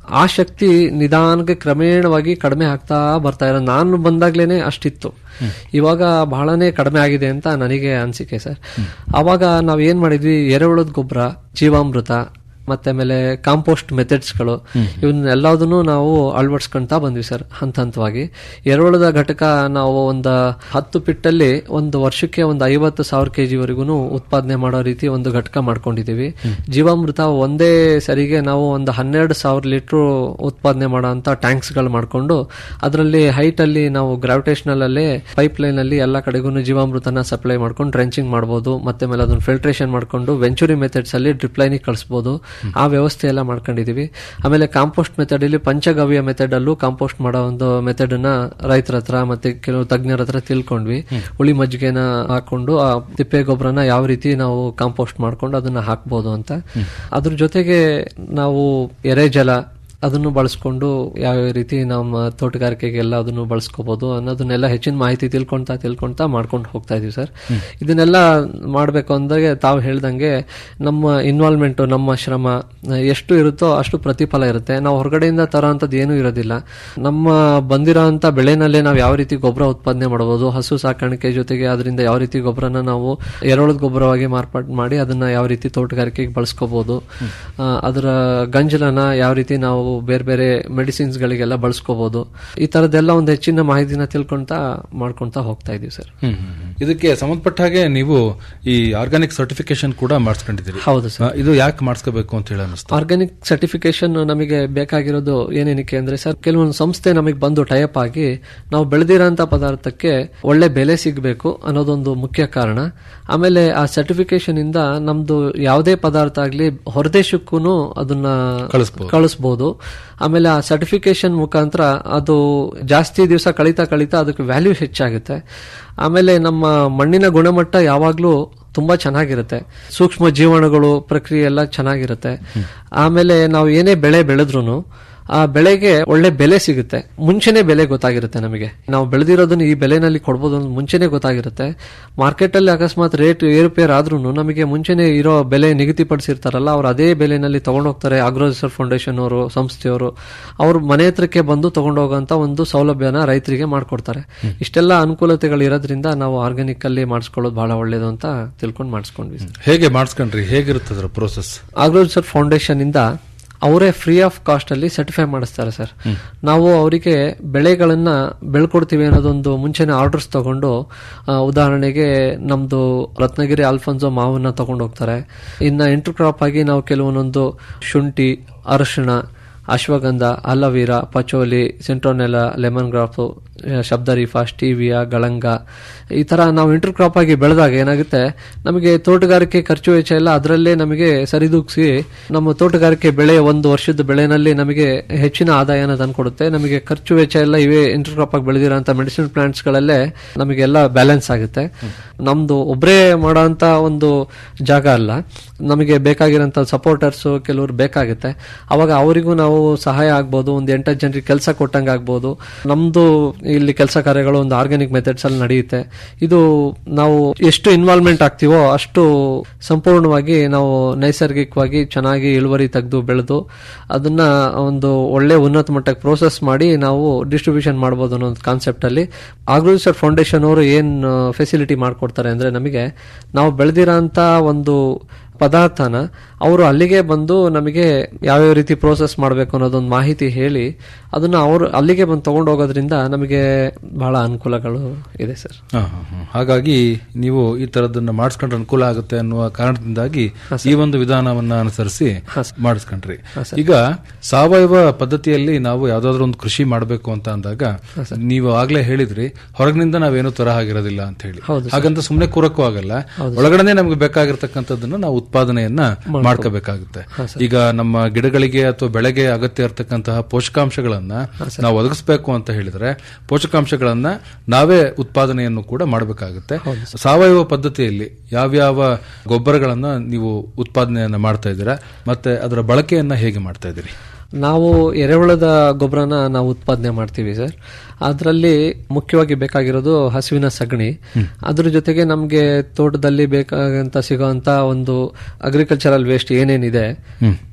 ಆ ಶಕ್ತಿ ನಿಧಾನಕ್ಕೆ ಕ್ರಮೇಣವಾಗಿ ಕಡಿಮೆ ಆಗ್ತಾ ಬರ್ತಾ ಇರೋ ನಾನು ಬಂದಾಗ್ಲೇನೆ ಅಷ್ಟಿತ್ತು ಇವಾಗ ಬಹಳನೇ ಕಡಿಮೆ ಆಗಿದೆ ಅಂತ ನನಗೆ ಅನಿಸಿಕೆ ಸರ್ ಅವಾಗ ನಾವ್ ಏನ್ ಮಾಡಿದ್ವಿ ಎರೆಹುಳದ ಗೊಬ್ಬರ ಜೀವಾಮೃತ ಮತ್ತೆ ಆಮೇಲೆ ಕಾಂಪೋಸ್ಟ್ ಮೆಥಡ್ಸ್ಗಳು ಇವನ್ನೆಲ್ಲದನ್ನು ನಾವು ಅಳವಡಿಸ್ಕೊಂತಾ ಬಂದ್ವಿ ಸರ್ ಹಂತ ಹಂತವಾಗಿ ಎರೆಹುಳದ ಘಟಕ ನಾವು ಒಂದು ಹತ್ತು ಪಿಟ್ಟಲ್ಲಿ ಒಂದು ವರ್ಷಕ್ಕೆ ಒಂದು ಐವತ್ತು ಸಾವಿರ ಕೆ ಜಿವರೆಗೂ ಉತ್ಪಾದನೆ ಮಾಡೋ ರೀತಿ ಒಂದು ಘಟಕ ಮಾಡ್ಕೊಂಡಿದ್ದೀವಿ ಜೀವಾಮೃತ ಒಂದೇ ಸರಿಗೆ ನಾವು ಒಂದು ಹನ್ನೆರಡು ಸಾವಿರ ಲೀಟ್ರು ಉತ್ಪಾದನೆ ಮಾಡೋ ಅಂತ ಟ್ಯಾಂಕ್ಸ್ಗಳು ಮಾಡ್ಕೊಂಡು ಅದರಲ್ಲಿ ಹೈಟ್ ಅಲ್ಲಿ ನಾವು ಗ್ರಾವಿಟೇಷನಲ್ ಅಲ್ಲೇ ಪೈಪ್ ಲೈನ್ ಅಲ್ಲಿ ಎಲ್ಲ ಕಡೆಗೂ ಜೀವಾಮೃತನ ಸಪ್ಲೈ ಮಾಡ್ಕೊಂಡು ಡ್ರೆಂಚಿಂಗ್ ಮಾಡ್ಬೋದು ಮತ್ತೆ ಮೇಲೆ ಅದನ್ನ ಫಿಲ್ಟ್ರೇಷನ್ ಮಾಡ್ಕೊಂಡು ವೆಂಚುರಿ ಮೆಥಡ್ಸ್ ಅಲ್ಲಿ ಡ್ರಿಪ್ ಲೈನಿಗೆ ಕಳಿಸ್ಬೋದು ಆ ವ್ಯವಸ್ಥೆ ಎಲ್ಲ ಮಾಡ್ಕೊಂಡಿದೀವಿ ಆಮೇಲೆ ಕಾಂಪೋಸ್ಟ್ ಮೆಥಡ್ ಅಲ್ಲಿ ಪಂಚಗವ್ಯ ಮೆಥಡ್ ಅಲ್ಲೂ ಕಾಂಪೋಸ್ಟ್ ಮಾಡೋ ಒಂದು ಮೆಥಡ್ ನ ರೈತರ ಹತ್ರ ಮತ್ತೆ ಕೆಲವು ತಜ್ಞರ ಹತ್ರ ತಿಳ್ಕೊಂಡ್ವಿ ಹುಳಿ ಮಜ್ಜಿಗೆನ ಹಾಕೊಂಡು ಆ ತಿಪ್ಪೆ ಗೊಬ್ಬರನ ಯಾವ ರೀತಿ ನಾವು ಕಾಂಪೋಸ್ಟ್ ಮಾಡ್ಕೊಂಡು ಅದನ್ನ ಹಾಕ್ಬೋದು ಅಂತ ಅದ್ರ ಜೊತೆಗೆ ನಾವು ಎರೆಜಲ ಅದನ್ನು ಬಳಸ್ಕೊಂಡು ಯಾವ ರೀತಿ ನಮ್ಮ ತೋಟಗಾರಿಕೆಗೆಲ್ಲ ಅದನ್ನು ಬಳಸ್ಕೋಬಹುದು ಅನ್ನೋದನ್ನೆಲ್ಲ ಹೆಚ್ಚಿನ ಮಾಹಿತಿ ತಿಳ್ಕೊಂತಾ ತಿಳ್ಕೊಂತಾ ಮಾಡ್ಕೊಂಡು ಹೋಗ್ತಾ ಇದೀವಿ ಸರ್ ಇದನ್ನೆಲ್ಲ ಮಾಡಬೇಕು ಅಂದ್ರೆ ತಾವು ಹೇಳ್ದಂಗೆ ನಮ್ಮ ಇನ್ವಾಲ್ವ್ಮೆಂಟ್ ನಮ್ಮ ಶ್ರಮ ಎಷ್ಟು ಇರುತ್ತೋ ಅಷ್ಟು ಪ್ರತಿಫಲ ಇರುತ್ತೆ ನಾವು ಹೊರಗಡೆಯಿಂದ ತರೋ ಅಂಥದ್ದು ಏನೂ ಇರೋದಿಲ್ಲ ನಮ್ಮ ಬಂದಿರೋ ಅಂತ ಬೆಳೆನಲ್ಲೇ ನಾವು ಯಾವ ರೀತಿ ಗೊಬ್ಬರ ಉತ್ಪಾದನೆ ಮಾಡಬಹುದು ಹಸು ಸಾಕಾಣಿಕೆ ಜೊತೆಗೆ ಅದರಿಂದ ಯಾವ ರೀತಿ ಗೊಬ್ಬರನ ನಾವು ಎರೆಹುಳದ ಗೊಬ್ಬರವಾಗಿ ಮಾರ್ಪಾಡು ಮಾಡಿ ಅದನ್ನ ಯಾವ ರೀತಿ ತೋಟಗಾರಿಕೆಗೆ ಬಳಸ್ಕೋಬಹುದು ಆ, ಅದರ ಗಂಜಲನ ಯಾವ ರೀತಿ ನಾವು ಬೇರೆ ಬೇರೆ ಮೆಡಿಸಿನ್ಸ್ ಗಳಿಗೆಲ್ಲ ಬಳಸ್ಕೋಬಹುದು ಈ ತರದೆಲ್ಲ ಒಂದು ಹೆಚ್ಚಿನ ಮಾಹಿತಿನ ತಿಳ್ಕೊಂತಾ ಮಾಡ್ಕೊಂತಾ ಹೋಗ್ತಾ ಇದೀವಿ ಸರ್ ಹ್ಮ್, ಹ್ಮ್, ಹ್ಮ್. ಇದಕ್ಕೆ ಸಂಬಂಧಪಟ್ಟ ಹಾಗೆ ನೀವು ಈ ಆರ್ಗಾನಿಕ್ ಸರ್ಟಿಫಿಕೇಶನ್ ಕೂಡ ಮಾಡಿಸ್ಕೊಂಡಿದ್ದೀರಿ ಹೌದು ಆ, ಇದು ಯಾಕೆ ಮಾಡಿಸ್ಕೋಬೇಕು ಅಂತ ಹೇಳಿ ಅನ್ನಿಸ್ತು ಆರ್ಗ್ಯಾನಿಕ್ ಸರ್ಟಿಫಿಕೇಶನ್ ನಮಗೆ ಬೇಕಾಗಿರೋದು ಏನೇನಕ್ಕೆ ಅಂದ್ರೆ ಸರ್ ಕೆಲವೊಂದು ಸಂಸ್ಥೆ ನಮಗೆ ಬಂದು ಟೈಪ್ ಆಗಿ ನಾವು ಬೆಳೆದಿರೋಂಥ ಪದಾರ್ಥಕ್ಕೆ ಒಳ್ಳೆ ಬೆಲೆ ಸಿಗಬೇಕು ಅನ್ನೋದೊಂದು ಮುಖ್ಯ ಕಾರಣ ಆಮೇಲೆ ಆ ಸರ್ಟಿಫಿಕೇಶನ್ ಇಂದ ನಮ್ದು ಯಾವುದೇ ಪದಾರ್ಥ ಆಗಲಿ ಹೊರದೇಶಕ್ಕೂ ಅದನ್ನ ಕಳಿಸ್ಬೋದು. ಕಳಿಸ್ಬೋದು ಆಮೇಲೆ ಆ ಸರ್ಟಿಫಿಕೇಶನ್ ಮುಖಾಂತರ ಅದು ಜಾಸ್ತಿ ದಿವಸ ಕಳೀತಾ ಕಳೀತಾ ಅದಕ್ಕೆ ವ್ಯಾಲ್ಯೂ ಹೆಚ್ಚಾಗುತ್ತೆ ಆಮೇಲೆ ನಮ್ಮ ಮಣ್ಣಿನ ಗುಣಮಟ್ಟ ಯಾವಾಗ್ಲೂ ತುಂಬಾ ಚೆನ್ನಾಗಿರುತ್ತೆ ಸೂಕ್ಷ್ಮ ಜೀವಾಣುಗಳು ಪ್ರಕ್ರಿಯೆ ಎಲ್ಲ ಚೆನ್ನಾಗಿರುತ್ತೆ ಆಮೇಲೆ ನಾವು ಏನೇ ಬೆಳೆ ಬೆಳೆದ್ರು ಆ ಬೆಳೆಗೆ ಒಳ್ಳೆ ಬೆಲೆ ಸಿಗುತ್ತೆ ಮುಂಚೆನೆ ಬೆಲೆ ಗೊತ್ತಾಗಿರುತ್ತೆ ನಮಗೆ ನಾವು ಬೆಳೆದಿರೋದನ್ನ ಈ ಬೆಲೆನಲ್ಲಿ ಕೊಡ್ಬೋದು ಅಂತ ಮುಂಚೆನೆ ಗೊತ್ತಾಗಿರುತ್ತೆ ಮಾರ್ಕೆಟ್ ಅಲ್ಲಿ ಅಕಸ್ಮಾತ್ ರೇಟ್ ಏರುಪೇರ್ ಆದ್ರೂ ನಮಗೆ ಮುಂಚೆನೆ ಇರೋ ಬೆಲೆ ನಿಗದಿಪಡಿಸಿರ್ತಾರಲ್ಲ ಅವ್ರು ಅದೇ ಬೆಲೆನಲ್ಲಿ ತಗೊಂಡೋಗ್ತಾರೆ ಅಗ್ರೋಸರ್ ಫೌಂಡೇಶನ್ ಅವರು ಸಂಸ್ಥೆಯವರು ಅವ್ರ ಮನೆ ಹತ್ರಕ್ಕೆ ಬಂದು ತಗೊಂಡೋಗೋಂತ ಒಂದು ಸೌಲಭ್ಯನ ರೈತರಿಗೆ ಮಾಡ್ಕೊಡ್ತಾರೆ ಇಷ್ಟೆಲ್ಲ ಅನುಕೂಲತೆಗಳು ಇರೋದ್ರಿಂದ ನಾವು ಆರ್ಗ್ಯಾನಿಕ್ ಅಲ್ಲಿ ಮಾಡಿಸ್ಕೊಳ್ಳೋದು ಬಹಳ ಒಳ್ಳೇದು ಅಂತ ತಿಳ್ಕೊಂಡು ಮಾಡಿಸ್ಕೊಂಡ್ವಿ ಸರ್. ಹೇಗೆ ಮಾಡಿಸ್ಕೊಂಡ್ರಿ ಹೇಗಿರುತ್ತೆ ಅದರ ಪ್ರೋಸೆಸ್ ಅಗ್ರೋಸರ್ ಫೌಂಡೇಶನ್ ಇಂದ ಅವರೇ ಫ್ರೀ ಆಫ್ ಕಾಸ್ಟ್ ಅಲ್ಲಿ ಸರ್ಟಿಫೈ ಮಾಡಿಸ್ತಾರೆ ಸರ್ ನಾವು ಅವರಿಗೆ ಬೆಳೆಗಳನ್ನ ಬೆಳ್ಕೊಡ್ತೀವಿ ಅನ್ನೋದೊಂದು ಮುಂಚೆನೆ ಆರ್ಡರ್ಸ್ ತಗೊಂಡು ಆ, ಉದಾಹರಣೆಗೆ ನಮ್ದು ರತ್ನಗಿರಿ ಅಲ್ಫನ್ಸೋ ಮಾವನ್ನ ತಗೊಂಡು ಹೋಗ್ತಾರೆ ಇನ್ನ ಇಂಟರ್ ಕ್ರಾಪ್ ಆಗಿ ನಾವು ಕೆಲವೊಂದೊಂದು ಶುಂಠಿ ಅರಿಶಿಣ ashwagandha aloe vera patchouli citronella lemon grass ಶಬ್ದರೀಫಾ ಸ್ಟೀವಿಯಾ ಗಳಂಗ ಈ ತರ ನಾವು ಇಂಟರ್ ಕ್ರಾಪ್ ಆಗಿ ಬೆಳೆದಾಗ ಏನಾಗುತ್ತೆ ನಮಗೆ ತೋಟಗಾರಿಕೆ ಖರ್ಚು ವೆಚ್ಚ ಎಲ್ಲ ಅದರಲ್ಲೇ ನಮಗೆ ಸರಿದೂಗಿಸಿ ನಮ್ಮ ತೋಟಗಾರಿಕೆ ಬೆಳೆ ಒಂದು ವರ್ಷದ ಬೆಳೆನಲ್ಲಿ ನಮಗೆ ಹೆಚ್ಚಿನ ಆದಾಯನ ತಂದ್ಕೊಡುತ್ತೆ ನಮಗೆ ಖರ್ಚು ವೆಚ್ಚ ಎಲ್ಲ ಇವೇ ಇಂಟರ್ ಕ್ರಾಪ್ ಆಗಿ ಬೆಳೆದಿರೋಂಥ ಮೆಡಿಸಿನ್ ಪ್ಲಾಂಟ್ಸ್ ಗಳಲ್ಲೇ ನಮಗೆಲ್ಲ ಬ್ಯಾಲೆನ್ಸ್ ಆಗುತ್ತೆ ನಮ್ದು ಒಬ್ಬರೇ ಮಾಡೋಂಥ ಒಂದು ಜಾಗ ಅಲ್ಲ ನಮಗೆ ಬೇಕಾಗಿರೋಂಥ ಸಪೋರ್ಟರ್ಸ್ ಕೆಲವರು ಬೇಕಾಗುತ್ತೆ ಅವಾಗ ಅವರಿಗೂ ನಾವು ಸಹಾಯ ಆಗ್ಬೋದು ಒಂದು ಎಂಟತ್ತು ಜನರಿಗೆ ಕೆಲಸ ಕೊಟ್ಟಂಗೆ ಆಗ್ಬೋದು ನಮ್ದು ಇಲ್ಲಿ ಕೆಲಸ ಕಾರ್ಯಗಳು ಒಂದು ಆರ್ಗ್ಯಾನಿಕ್ ಮೆಥಡ್ಸ್ ಅಲ್ಲಿ ನಡೆಯುತ್ತೆ ಇದು ನಾವು ಎಷ್ಟು ಇನ್ವಾಲ್ವ್ಮೆಂಟ್ ಆಗ್ತೀವೋ ಅಷ್ಟು ಸಂಪೂರ್ಣವಾಗಿ ನಾವು ನೈಸರ್ಗಿಕವಾಗಿ ಚೆನ್ನಾಗಿ ಇಳುವರಿ ತೆಗೆದು ಬೆಳೆದು ಅದನ್ನ ಒಂದು ಒಳ್ಳೆ ಉನ್ನತ ಮಟ್ಟಕ್ಕೆ ಪ್ರೋಸೆಸ್ ಮಾಡಿ ನಾವು ಡಿಸ್ಟ್ರಿಬ್ಯೂಷನ್ ಮಾಡ್ಬೋದು ಅನ್ನೋ ಒಂದು ಕಾನ್ಸೆಪ್ಟ್ ಅಲ್ಲಿ ಆಗ್ರೋಸರ್ ಫೌಂಡೇಶನ್ ಅವರು ಏನ್ ಫೆಸಿಲಿಟಿ ಮಾಡ್ಕೊಡ್ತಾರೆ ಅಂದ್ರೆ ನಮಗೆ ನಾವು ಬೆಳೆದಿರೋಂತ ಒಂದು ಪದಾರ್ಥನ ಅವರು ಅಲ್ಲಿಗೆ ಬಂದು ನಮಗೆ ಯಾವ್ಯಾವ ರೀತಿ ಪ್ರೋಸೆಸ್ ಮಾಡಬೇಕು ಅನ್ನೋದೊಂದು ಮಾಹಿತಿ ಹೇಳಿ ಅದನ್ನ ಅವರು ಅಲ್ಲಿಗೆ ಬಂದು ತಗೊಂಡು ಹೋಗೋದ್ರಿಂದ ನಮಗೆ ಬಹಳ ಅನುಕೂಲಗಳು ಇದೆ ಸರ್ ಹಾ, ಹಾ, ಹಾ. ಹಾಗಾಗಿ ನೀವು ಈ ತರದನ್ನ ಮಾಡಿಸ್ಕೊಂಡ್ರೆ ಅನುಕೂಲ ಆಗುತ್ತೆ ಅನ್ನುವ ಕಾರಣದಿಂದಾಗಿ ಈ ಒಂದು ವಿಧಾನವನ್ನ ಅನುಸರಿಸಿ ಮಾಡಿಸ್ಕೊಂಡ್ರಿ ಈಗ ಸಾವಯವ ಪದ್ಧತಿಯಲ್ಲಿ ನಾವು ಯಾವ್ದಾದ್ರು ಒಂದು ಕೃಷಿ ಮಾಡಬೇಕು ಅಂತ ಅಂದಾಗ ನೀವು ಆಗ್ಲೇ ಹೇಳಿದ್ರಿ ಹೊರಗಿನಿಂದ ನಾವೇನು ತರ ಆಗಿರೋದಿಲ್ಲ ಅಂತ ಹೇಳಿ ಹಾಗಂತ ಸುಮ್ನೆ ಕೂರಕ್ಕೂ ಆಗಲ್ಲ ಒಳಗಡೆ ನಮ್ಗೆ ಬೇಕಾಗಿರ್ತಕ್ಕಂಥದ್ದನ್ನ ನಾವು ಉತ್ಪಾದನೆಯನ್ನ ಮಾಡ್ಕೋಬೇಕಾಗುತ್ತೆ ಈಗ ನಮ್ಮ ಗಿಡಗಳಿಗೆ ಅಥವಾ ಬೆಳೆಗೆ ಅಗತ್ಯ ಇರತಕ್ಕಂತಹ ಪೋಷಕಾಂಶಗಳನ್ನ ನಾವು ಒದಗಿಸಬೇಕು ಅಂತ ಹೇಳಿದ್ರೆ ಪೋಷಕಾಂಶಗಳನ್ನ ನಾವೇ ಉತ್ಪಾದನೆಯನ್ನು ಕೂಡ ಮಾಡಬೇಕಾಗುತ್ತೆ ಸಾವಯವ ಪದ್ಧತಿಯಲ್ಲಿ ಯಾವ್ಯಾವ ಗೊಬ್ಬರಗಳನ್ನ ನೀವು ಉತ್ಪಾದನೆಯನ್ನ ಮಾಡ್ತಾ ಇದ್ದೀರಾ ಮತ್ತೆ ಅದರ ಬಳಕೆಯನ್ನ ಹೇಗೆ ಮಾಡ್ತಾ ಇದ್ದೀರಿ ನಾವು ಎರೆಹುಳದ ಗೊಬ್ಬರನ ನಾವು ಉತ್ಪಾದನೆ ಮಾಡ್ತೀವಿ ಸರ್ ಅದರಲ್ಲಿ ಮುಖ್ಯವಾಗಿ ಬೇಕಾಗಿರೋದು ಹಸುವಿನ ಸಗಣಿ ಅದ್ರ ಜೊತೆಗೆ ನಮಗೆ ತೋಟದಲ್ಲಿ ಬೇಕಾಗಂತ ಸಿಗೋಂತ ಒಂದು ಅಗ್ರಿಕಲ್ಚರಲ್ ವೇಸ್ಟ್ ಏನೇನಿದೆ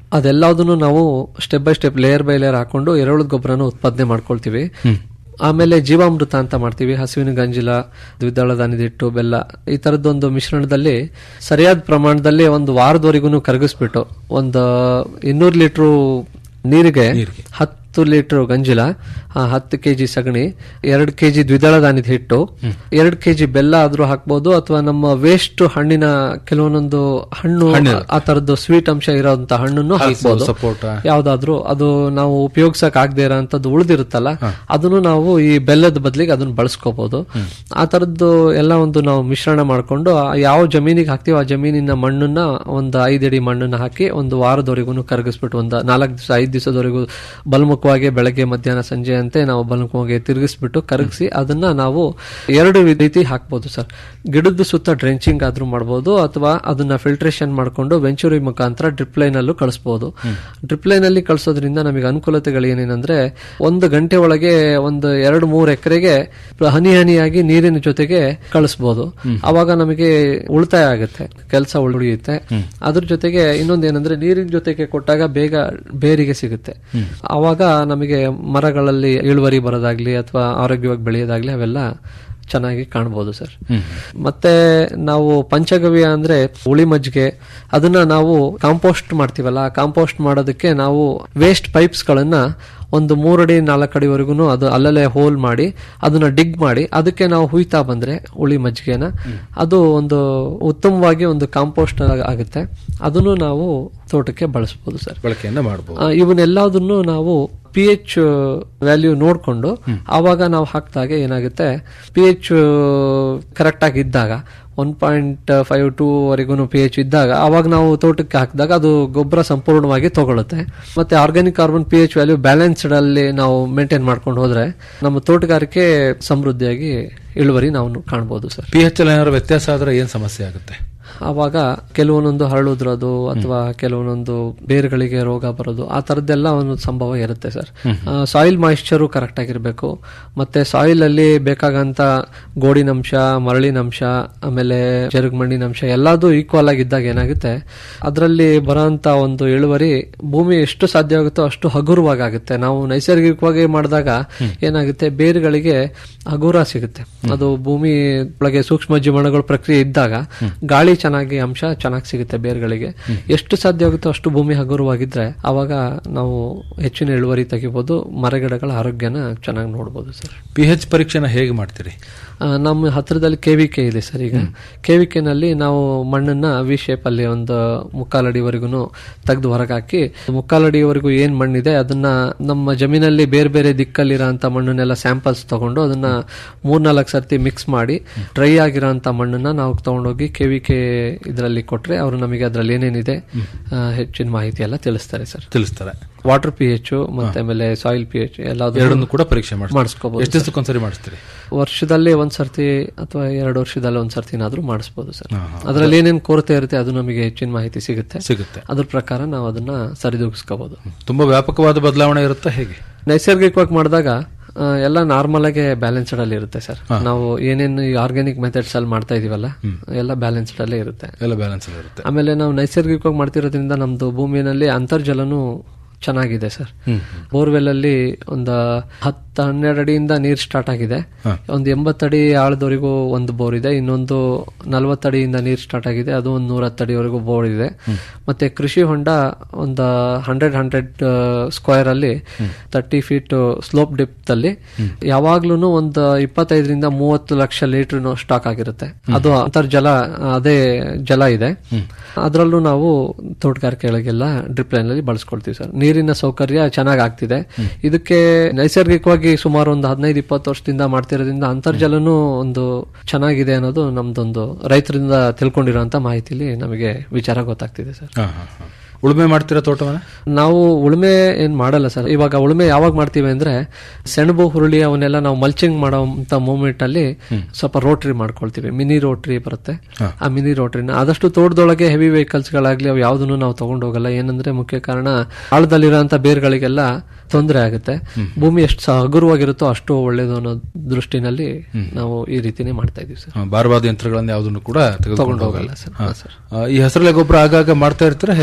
ಅದೆಲ್ಲದನ್ನು ನಾವು step by step layer by layer ಹಾಕೊಂಡು ಎರೆಹುಳದ ಗೊಬ್ಬರನ ಉತ್ಪಾದನೆ ಮಾಡ್ಕೊಳ್ತೀವಿ ಆಮೇಲೆ ಜೀವಾಮೃತ ಅಂತ ಮಾಡ್ತೀವಿ ಹಸುವಿನ ಗಂಜಿಲ ದ್ವಿದಳ ಧಾನ್ಯದ ಹಿಟ್ಟು ಬೆಲ್ಲ ಈ ತರದ್ದೊಂದು ಮಿಶ್ರಣದಲ್ಲಿ ಸರಿಯಾದ ಪ್ರಮಾಣದಲ್ಲಿ ಒಂದು ವಾರದವರೆಗೂ ಕರಗಿಸ್ಬಿಟ್ಟು ಒಂದು ಇನ್ನೂರು ಲೀಟ್ರು ನೀರಿಗೆ ಹತ್ತು ಲೀಟರ್ ಗಂಜಿಲ ಆ, ಹತ್ತು ಕೆಜಿ ಸಗಣಿ ಎರಡು ಕೆಜಿ ದ್ವಿದಳ ಧಾನ್ಯದ ಹಿಟ್ಟು ಎರಡು ಕೆಜಿ ಬೆಲ್ಲ ಆದ್ರೂ ಹಾಕ್ಬೋದು ಅಥವಾ ನಮ್ಮ ವೇಸ್ಟ್ ಹಣ್ಣಿನ ಕೆಲವೊಂದೊಂದು ಹಣ್ಣು ಹಣ್ಣಿರುತ್ತೆ. ಆ ತರದ್ದು ಸ್ವೀಟ್ ಅಂಶ ಇರೋಂತ ಹಣ್ಣನ್ನು ಹಲಸು, ಹಾಕ್ಬೋದು ಸಪೋಟ. ಯಾವ್ದಾದ್ರು ಅದು ನಾವು ಉಪಯೋಗಿಸಕ್ ಆಗದೆ ಇರೋಂಥದ್ದು ಉಳಿದಿರುತ್ತಲ್ಲ ಅದನ್ನು ನಾವು ಈ ಬೆಲ್ಲದ ಬದಲಿಗೆ ಅದನ್ನ ಬಳಸ್ಕೋಬಹುದು ಆ ತರದ್ದು ಎಲ್ಲ ಒಂದು ನಾವು ಮಿಶ್ರಣ ಮಾಡ್ಕೊಂಡು ಆ ಯಾವ ಜಮೀನಿಗೆ ಹಾಕ್ತೀವಿ ಆ ಜಮೀನಿನ ಮಣ್ಣನ್ನ ಒಂದು ಐದಡಿ ಮಣ್ಣನ್ನ ಹಾಕಿ ಒಂದು ವಾರದವರೆಗೂ ಕರಗಿಸ್ಬಿಟ್ಟು ಒಂದು ನಾಲ್ಕು ದಿವಸ ಐದು ದಿವಸದವರೆಗೂ ಬಲಮುಖವಾಗಿ ಬೆಳಗ್ಗೆ ಮಧ್ಯಾಹ್ನ ಸಂಜೆ ಅಂತೆ ನಾವು ಬಲಮುಖವಾಗಿ ತಿರುಗಿಸ್ಬಿಟ್ಟು ಕರಗಿಸಿ ಅದನ್ನ ನಾವು ಎರಡು ರೀತಿ ಹಾಕ್ಬೋದು ಸರ್ ಗಿಡದ ಸುತ್ತ ಡ್ರೆಂಚಿಂಗ್ ಆದ್ರೂ ಮಾಡ್ಬೋದು ಅಥವಾ ಅದನ್ನ ಫಿಲ್ಟ್ರೇಷನ್ ಮಾಡ್ಕೊಂಡು ವೆಂಚುರಿ ಮುಖಾಂತರ ಡ್ರಿಪ್ ಲೈನ್ ಅಲ್ಲೂ ಕಳಿಸಬಹುದು ಡ್ರಿಪ್ ಲೈನ್ ಅಲ್ಲಿ ಕಳಿಸೋದ್ರಿಂದ ನಮಗೆ ಅನುಕೂಲತೆಗಳು ಏನೇನಂದ್ರೆ ಒಂದು ಗಂಟೆ ಒಳಗೆ ಒಂದು ಎರಡು ಮೂರು ಎಕರೆಗೆ ಹನಿ ಹನಿಯಾಗಿ ನೀರಿನ ಜೊತೆಗೆ ಕಳಿಸಬಹುದು ಅವಾಗ ನಮಗೆ ಉಳಿತಾಯ ಆಗುತ್ತೆ ಕೆಲಸ ಉಳಿಯುತ್ತೆ ಅದ್ರ ಜೊತೆಗೆ ಇನ್ನೊಂದು ಏನಂದ್ರೆ ನೀರಿನ ಜೊತೆಗೆ ಕೊಟ್ಟಾಗ ಬೇಗ ಬೇರಿಗೆ ಸಿಗುತ್ತೆ ಅವಾಗ ನಮಗೆ ಮರಗಳಲ್ಲಿ ಇಳುವರಿ ಬರೋದಾಗ್ಲಿ ಅಥವಾ ಆರೋಗ್ಯವಾಗಿ ಬೆಳೆಯೋದಾಗ್ಲಿ ಅವೆಲ್ಲ ಚೆನ್ನಾಗಿ ಕಾಣ್ಬೋದು ಸರ್ ಮತ್ತೆ ನಾವು ಪಂಚಗವ್ಯ ಅಂದ್ರೆ ಹುಳಿ ಮಜ್ಜಿಗೆ ಅದನ್ನ ನಾವು ಕಾಂಪೋಸ್ಟ್ ಮಾಡ್ತೀವಲ್ಲ ಆ ಕಾಂಪೋಸ್ಟ್ ಮಾಡೋದಕ್ಕೆ ನಾವು ವೇಸ್ಟ್ ಪೈಪ್ಸ್ ಗಳನ್ನ ಒಂದು ಮೂರಡಿ ನಾಲ್ಕಡಿವರೆಗೂ ಅದು ಅಲ್ಲಲ್ಲೇ ಹೋಲ್ ಮಾಡಿ ಅದನ್ನ ಡಿಗ್ ಮಾಡಿ ಅದಕ್ಕೆ ನಾವು ಹುಯ್ತಾ ಬಂದ್ರೆ ಹುಳಿ ಮಜ್ಜಿಗೆನ ಅದು ಒಂದು ಉತ್ತಮವಾಗಿ ಒಂದು ಕಾಂಪೋಸ್ಟ್ ಆಗುತ್ತೆ ಅದನ್ನು ನಾವು ತೋಟಕ್ಕೆ ಬಳಸಬಹುದು ಸರ್ ಬಳಕೆಯನ್ನ ಮಾಡಬಹುದು ಆ, ಇವನ್ನೆಲ್ಲದನ್ನು ನಾವು ಪಿ ಎಚ್ ವ್ಯಾಲ್ಯೂ ನೋಡಿಕೊಂಡು ಆವಾಗ ನಾವು ಹಾಕಿದಾಗ ಏನಾಗುತ್ತೆ ಪಿ ಎಚ್ ಕರೆಕ್ಟ್ ಆಗಿ ಇದ್ದಾಗ ಒನ್ ಪಾಯಿಂಟ್ ಫೈವ್ ಟೂ ವರೆಗೂ ಪಿ ಎಚ್ ಇದ್ದಾಗ ಅವಾಗ ನಾವು ತೋಟಕ್ಕೆ ಹಾಕಿದಾಗ ಅದು ಗೊಬ್ಬರ ಸಂಪೂರ್ಣವಾಗಿ ತಗೊಳುತ್ತೆ ಮತ್ತೆ organic carbon P H value balanced ಅಲ್ಲಿ ನಾವು ಮೇಂಟೈನ್ ಮಾಡ್ಕೊಂಡು ಹೋದ್ರೆ ನಮ್ಮ ತೋಟಗಾರಿಕೆ ಸಮೃದ್ಧಿಯಾಗಿ ಇಳುವರಿ ನಾವು ಕಾಣ್ಬೋದು ಸರ್ ಪಿ ಎಚ್ ಎಲ್ ಏನಾದ್ರು ವ್ಯತ್ಯಾಸ ಆದ್ರೆ ಏನ್ ಸಮಸ್ಯೆ ಆಗುತ್ತೆ ಆವಾಗ ಕೆಲವೊಂದೊಂದು ಹರಳುದ್ರದು ಅಥವಾ ಕೆಲವೊಂದೊಂದು ಬೇರುಗಳಿಗೆ ರೋಗ ಬರೋದು ಆ ತರದ್ದೆಲ್ಲ ಒಂದು ಸಂಭವ ಇರುತ್ತೆ ಸರ್ ಸಾಯಿಲ್ ಮಾಯಿಶ್ಚರು ಕರೆಕ್ಟ್ ಆಗಿರಬೇಕು ಮತ್ತೆ ಸಾಯಿಲ್ ಅಲ್ಲಿ ಬೇಕಾಗಂತ ಗೋಡಿನಂಶ ಮರಳಿನಂಶ ಆಮೇಲೆ ಜರುಗ್ ಮಣ್ಣಿನಂಶ ಎಲ್ಲದೂ ಈಕ್ವಲ್ ಆಗಿದ್ದಾಗ ಏನಾಗುತ್ತೆ ಅದರಲ್ಲಿ ಬರೋಂತ ಒಂದು ಇಳುವರಿ ಭೂಮಿ ಎಷ್ಟು ಸಾಧ್ಯ ಆಗುತ್ತೋ ಅಷ್ಟು ಹಗುರವಾಗುತ್ತೆ ನಾವು ನೈಸರ್ಗಿಕವಾಗಿ ಮಾಡಿದಾಗ ಏನಾಗುತ್ತೆ ಬೇರುಗಳಿಗೆ ಹಗುರ ಸಿಗುತ್ತೆ ಅದು ಭೂಮಿ ಒಳಗೆ ಸೂಕ್ಷ್ಮ ಜೀವಾಣುಗಳ ಪ್ರಕ್ರಿಯೆ ಇದ್ದಾಗ ಗಾಳಿ ಚೆನ್ನಾಗಿ ಅಂಶ ಚೆನ್ನಾಗಿ ಸಿಗುತ್ತೆ ಬೇರುಗಳಿಗೆ ಎಷ್ಟು ಸಾಧ್ಯ ಆಗುತ್ತೋ ಅಷ್ಟು ಭೂಮಿ ಹಗುರವಾಗಿದ್ರೆ ಅವಾಗ ನಾವು ಹೆಚ್ಚಿನ ಇಳುವರಿ ತೆಗಿಬಹುದು ಮರಗಿಡಗಳ ಆರೋಗ್ಯನ ಚೆನ್ನಾಗಿ ನೋಡಬಹುದು ಸರ್ ಪಿ ಎಚ್ ಪರೀಕ್ಷೆನ ಹೇಗೆ ಮಾಡ್ತೀರಿ ಆ, ನಮ್ಮ ಹತ್ರದಲ್ಲಿ ಕೆವಿಕೆ ಇದೆ ಸರ್ ಈಗ ಕೆವಿಕೆ ನಲ್ಲಿ ನಾವು ಮಣ್ಣನ್ನ ವಿ ಶೇಪ್ ಅಲ್ಲಿ ಒಂದು ಮುಕ್ಕಾಲಡಿವರೆಗೂ ತೆಗೆದು ಹೊರಗೆ ಹಾಕಿ ಮುಕ್ಕಾಲಡಿವರೆಗೂ ಏನ್ ಮಣ್ಣಿದೆ ಅದನ್ನ ನಮ್ಮ ಜಮೀನಲ್ಲಿ ಬೇರೆ ಬೇರೆ ದಿಕ್ಕಲ್ಲಿರೋಂಥ ಮಣ್ಣನ್ನೆಲ್ಲ ಸ್ಯಾಂಪಲ್ಸ್ ತಗೊಂಡು ಅದನ್ನ ಮೂರ್ನಾಲ್ಕು ಸರ್ತಿ ಮಿಕ್ಸ್ ಮಾಡಿ ಡ್ರೈ ಆಗಿರೋಂಥ ಮಣ್ಣನ್ನ ನಾವು ತಗೊಂಡೋಗಿ ಕೆವಿಕೆ ಇದರಲ್ಲಿ ಕೊಟ್ರೆ ಅವರು ನಮಗೆ ಅದ್ರಲ್ಲಿ ಏನೇನಿದೆ ಆ, ಹೆಚ್ಚಿನ ಮಾಹಿತಿ ಎಲ್ಲ ತಿಳಿಸ್ತಾರೆ ಸರ್ ತಿಳಿಸ್ತಾರೆ ವಾಟರ್ ಪಿ ಎಚ್ ಮತ್ತೆ ಆಮೇಲೆ ಸಾಯಿಲ್ ಪಿ ಎಚ್ ಎರಡನ್ನು ಕೂಡ ಪರೀಕ್ಷೆ ಮಾಡ್ತೀರಿ. ಮಾಡಿಸ್ಕೋಬಹುದು ಎಷ್ಟು ದಿವಸಕ್ಕೊಂದ್ಸರಿ ಮಾಡಿಸ್ತೀರಿ ವರ್ಷದಲ್ಲಿ ಒಂದ್ ಸರ್ತಿ ಅಥವಾ ಎರಡು ವರ್ಷದಲ್ಲಿ ಒಂದ್ ಸರ್ತಿನಾದ್ರೂ ಮಾಡಿಸ್ಬೋದು ಸರ್ ಅದ್ರಲ್ಲಿ ಏನೇನ್ ಕೊರತೆ ಇರುತ್ತೆ ಅದು ನಮಗೆ ಹೆಚ್ಚಿನ ಮಾಹಿತಿ ಸಿಗುತ್ತೆ ಸಿಗುತ್ತೆ ಅದ್ರ ಪ್ರಕಾರ ನಾವು ಅದನ್ನ ಸರಿದೂಗಿಸ್ಕೋಬಹುದು ತುಂಬಾ ವ್ಯಾಪಕವಾದ ಬದಲಾವಣೆ ಇರುತ್ತಾ ಹೇಗೆ ನೈಸರ್ಗಿಕವಾಗಿ ಮಾಡಿದಾಗ ಆ, ಎಲ್ಲ ನಾರ್ಮಲ್ ಆಗಿ ಬ್ಯಾಲೆನ್ಸ್ಡ್ ಅಲ್ಲಿ ಇರುತ್ತೆ ಸರ್ ನಾವು ಏನೇನು ಈ ಆರ್ಗ್ಯಾನಿಕ್ ಮೆಥಡ್ಸ್ ಅಲ್ಲಿ ಮಾಡ್ತಾ ಇದೀವಲ್ಲ ಎಲ್ಲ ಬ್ಯಾಲೆನ್ಸ್ಡ್ ಅಲ್ಲೇ ಇರುತ್ತೆ ಎಲ್ಲ ಬ್ಯಾಲೆನ್ಸ್ ಇರುತ್ತೆ ಆಮೇಲೆ ನಾವು ನೈಸರ್ಗಿಕವಾಗಿ ಮಾಡ್ತಿರೋದ್ರಿಂದ ನಮ್ದು ಭೂಮಿಯಲ್ಲಿ ಅಂತರ್ಜಲನೂ ಚೆನ್ನಾಗಿದೆ ಸರ್ ಬೋರ್ವೆಲ್ ಅಲ್ಲಿ ಒಂದು ಹತ್ತು ಹನ್ನೆರಡು ಅಡಿಯಿಂದ ನೀರು ಸ್ಟಾರ್ಟ್ ಆಗಿದೆ ಒಂದು ಎಂಬತ್ತಡಿ ಆಳದವರೆಗೂ ಒಂದು ಬೋರ್ ಇದೆ ಇನ್ನೊಂದು ನಲವತ್ತಡಿಯಿಂದ ನೀರು ಸ್ಟಾರ್ಟ್ ಆಗಿದೆ ಅದು ಒಂದು ನೂರ ಅಡಿವರೆಗೂ ಬೋರ್ ಇದೆ ಮತ್ತೆ ಕೃಷಿ ಹೊಂಡ ಒಂದು ಹಂಡ್ರೆಡ್ ಹಂಡ್ರೆಡ್ ಸ್ಕ್ವೇರ್ ಅಲ್ಲಿ ತರ್ಟಿ ಫೀಟ್ ಸ್ಲೋಪ್ ಡಿಪ್ ಅಲ್ಲಿ ಯಾವಾಗ್ಲೂ ಒಂದು ಇಪ್ಪತ್ತೈದರಿಂದ ಮೂವತ್ತು ಲಕ್ಷ ಲೀಟರ್ ಸ್ಟಾಕ್ ಆಗಿರುತ್ತೆ ಅದು ಅಂತರ್ಜಲ ಅದೇ ಜಲ ಇದೆ ಅದರಲ್ಲೂ ನಾವು ತೋಟಗಾರಿಕೆಗಳಿಗೆಲ್ಲ ಡ್ರಿಪ್ ಲೈನ್ ಅಲ್ಲಿ ಬಳಸ್ಕೊಳ್ತೀವಿ ಸರ್ ನೀರಿನ ಸೌಕರ್ಯ ಚೆನ್ನಾಗಿ ಆಗ್ತಿದೆ ಇದಕ್ಕೆ ನೈಸರ್ಗಿಕವಾಗಿ ಸುಮಾರು ಒಂದು ಹದಿನೈದು ಇಪ್ಪತ್ತು ವರ್ಷದಿಂದ ಮಾಡ್ತಿರೋದ್ರಿಂದ ಅಂತರ್ಜಲನೂ ಒಂದು ಚೆನ್ನಾಗಿದೆ ಅನ್ನೋದು ನಮ್ದೊಂದು ರೈತರಿಂದ ತಿಳ್ಕೊಂಡಿರೋಂತ ಮಾಹಿತಿಲಿ ನಮಗೆ ವಿಚಾರ ಗೊತ್ತಾಗ್ತಿದೆ ಸರ್ ಹಾ, ಹಾ, ಹಾ. ಉಳುಮೆ ಮಾಡ್ತೀರಾ ತೋಟವನ್ನ ನಾವು ಉಳುಮೆ ಏನ್ ಮಾಡಲ್ಲ ಸರ್ ಇವಾಗ ಉಳುಮೆ ಯಾವಾಗ ಮಾಡ್ತೀವಿ ಅಂದ್ರೆ ಸೆಣಬು ಹುರುಳಿ ಅವನ್ನೆಲ್ಲ ನಾವು ಮಲ್ಚಿಂಗ್ ಮಾಡೋಂತ ಮೂಮೆಂಟ್ ಅಲ್ಲಿ ಸ್ವಲ್ಪ ರೋಟ್ರಿ ಮಾಡ್ಕೊಳ್ತೀವಿ ಮಿನಿ ರೋಟ್ರಿ ಬರುತ್ತೆ ಆ ಮಿನಿ ರೋಟ್ರಿನ ಆದಷ್ಟು ತೋಟದೊಳಗೆ ಹೆವಿ ವೆಹಿಕಲ್ಸ್ ಗಳಾಗ್ಲಿ ಅವು ಯಾವ್ದನ್ನು ನಾವು ತಗೊಂಡು ಹೋಗಲ್ಲ ಏನಂದ್ರೆ ಮುಖ್ಯ ಕಾರಣ ಆಳದಲ್ಲಿರೋಂಥ ಬೇರ್ಗಳಿಗೆಲ್ಲ ತೊಂದರೆ ಆಗುತ್ತೆ ಭೂಮಿ ಎಷ್ಟು ಸ- ಹಗುರವಾಗಿರುತ್ತೋ ಅಷ್ಟು ಒಳ್ಳೇದು ಅನ್ನೋ ದೃಷ್ಟಿನಲ್ಲಿ ನಾವು ಈ ರೀತಿನೇ ಮಾಡ್ತಾ ಇದೀವಿ ಸರ್ ಹಾ, ಭಾರವಾದ ಯಂತ್ರಗಳನ್ನ ಯಾವುದನ್ನು ಕೂಡ ತೆಗೆದುಕೊಂಡು ತಗೊಂಡು ಹೋಗಲ್ಲ ಹೋಗಲ್ಲ ಸರ್. ಹಾ. ಹಾ, ಸರ್. ಆ, ಈ ಹಸಿರೆಲೆ ಗೊಬ್ಬರ ಆಗಾಗ ಮಾಡ್ತಾ ಇರ್ತೀರಾ ಹೇಗೆ? ಹೌದು ಸರ್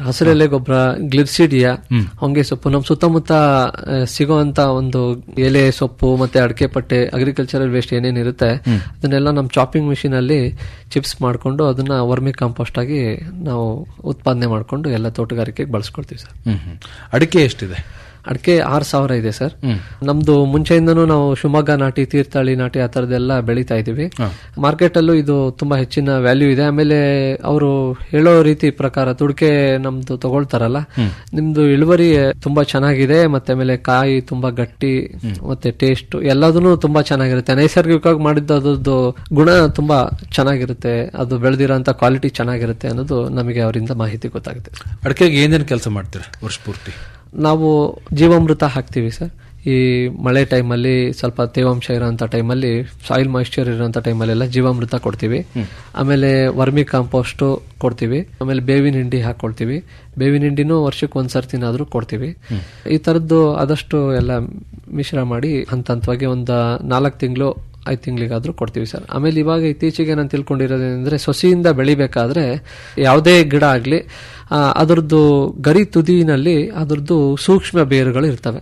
ಹಸಿರೆಲೆ ಗೊಬ್ಬರ ಗ್ಲಿರ್ಸಿಡಿಯಾ ಹೊಂಗೆ ಸೊಪ್ಪು ನಮ್ಮ ಸುತ್ತಮುತ್ತ ಆ, ಸಿಗುವಂತ ಒಂದು ಎಲೆ ಸೊಪ್ಪು ಮತ್ತೆ ಅಡಕೆ ಪಟ್ಟೆ ಅಗ್ರಿಕಲ್ಚರಲ್ ವೇಸ್ಟ್ ಏನೇನಿರುತ್ತೆ ಅದನ್ನೆಲ್ಲ ನಮ್ಮ ಚಾಪಿಂಗ್ ಮಿಷಿನ್ ಅಲ್ಲಿ ಚಿಪ್ಸ್ ಮಾಡ್ಕೊಂಡು ಅದನ್ನ ವರ್ಮಿ ಕಾಂಪೋಸ್ಟ್ ಆಗಿ ನಾವು ಉತ್ಪಾದನೆ ಮಾಡ್ಕೊಂಡು ಎಲ್ಲ ತೋಟಗಾರಿಕೆಗೆ ಬಳಸ್ಕೊಳ್ತೀವಿ ಸರ್ ಹ್ಮ್ ಹ್ಮ್. ಅಡಿಕೆ ಎಷ್ಟಿದೆ ಅಡಿಕೆ ಆರು ಸಾವಿರ ಇದೆ ಸರ್ ನಮ್ದು ಮುಂಚೆಯಿಂದನೂ ನಾವು ಶಿವಮೊಗ್ಗ ನಾಟಿ ತೀರ್ಥಹಳ್ಳಿ ನಾಟಿ ಆ ತರದೆಲ್ಲ ಬೆಳೀತಾ ಇದೀವಿ ಮಾರ್ಕೆಟ್ ಅಲ್ಲೂ ಇದು ತುಂಬಾ ಹೆಚ್ಚಿನ ವ್ಯಾಲ್ಯೂ ಇದೆ ಆಮೇಲೆ ಅವರು ಹೇಳೋ ರೀತಿ ಪ್ರಕಾರ ತುಡಿಕೆ ನಮ್ದು ತಗೊಳ್ತಾರಲ್ಲ ನಿಮ್ದು ಇಳುವರಿ ತುಂಬಾ ಚೆನ್ನಾಗಿದೆ ಮತ್ತೆ ಆಮೇಲೆ ಕಾಯಿ ತುಂಬಾ ಗಟ್ಟಿ ಮತ್ತೆ ಟೇಸ್ಟ್ ಎಲ್ಲದನ್ನು ತುಂಬಾ ಚೆನ್ನಾಗಿರುತ್ತೆ ನೈಸರ್ಗಿಕವಾಗಿ ಮಾಡಿದ್ದು ಅದ್ರದ್ದು ಗುಣ ತುಂಬಾ ಚೆನ್ನಾಗಿರುತ್ತೆ ಅದು ಬೆಳೆದಿರೋಂಥ ಕ್ವಾಲಿಟಿ ಚೆನ್ನಾಗಿರುತ್ತೆ ಅನ್ನೋದು ನಮಗೆ ಅವರಿಂದ ಮಾಹಿತಿ ಗೊತ್ತಾಗುತ್ತೆ ಅಡಿಕೆಗೆ ಏನೇನು ಕೆಲಸ ಮಾಡ್ತೀರಾ ವರ್ಷ ಪೂರ್ತಿ ನಾವು ಜೀವಾಮೃತ ಹಾಕ್ತೀವಿ ಸರ್ ಈ ಮಳೆ ಟೈಮಲ್ಲಿ ಸ್ವಲ್ಪ ತೇವಾಂಶ ಇರೋಂಥ ಟೈಮಲ್ಲಿ ಸಾಯಿಲ್ ಮಾಯಿಶ್ಚರ್ ಇರೋಂಥ ಟೈಮಲ್ಲೆಲ್ಲ ಜೀವಾಮೃತ ಕೊಡ್ತೀವಿ ಆಮೇಲೆ ವರ್ಮಿ ಕಾಂಪೋಸ್ಟ್ ಕೊಡ್ತೀವಿ ಆಮೇಲೆ ಬೇವಿನ ಹಿಂಡಿ ಹಾಕೊಳ್ತೀವಿ ಬೇವಿನ ಹಿಂಡಿನೂ ವರ್ಷಕ್ಕೆ ಒಂದ್ ಸರ್ತಿನಾದ್ರೂ ಕೊಡ್ತೀವಿ ಈ ತರದ್ದು ಆದಷ್ಟು ಎಲ್ಲ ಮಿಶ್ರ ಮಾಡಿ ಹಂತ ಹಂತವಾಗಿ ಒಂದು ನಾಲ್ಕು ತಿಂಗಳು ಐದು ತಿಂಗಳಿಗಾದ್ರೂ ಕೊಡ್ತೀವಿ ಸರ್ ಆಮೇಲೆ ಇವಾಗ ಇತ್ತೀಚೆಗೆ ನಾನು ತಿಳ್ಕೊಂಡಿರೋದೇನೆಂದ್ರೆ ಸೊಸೆಯಿಂದ ಬೆಳಿಬೇಕಾದ್ರೆ ಯಾವುದೇ ಗಿಡ ಆಗಲಿ ಅದರದ್ದು ಗರಿ ತುದಿನಲ್ಲಿ ಅದರದ್ದು ಸೂಕ್ಷ್ಮ ಬೇರುಗಳು ಇರ್ತವೆ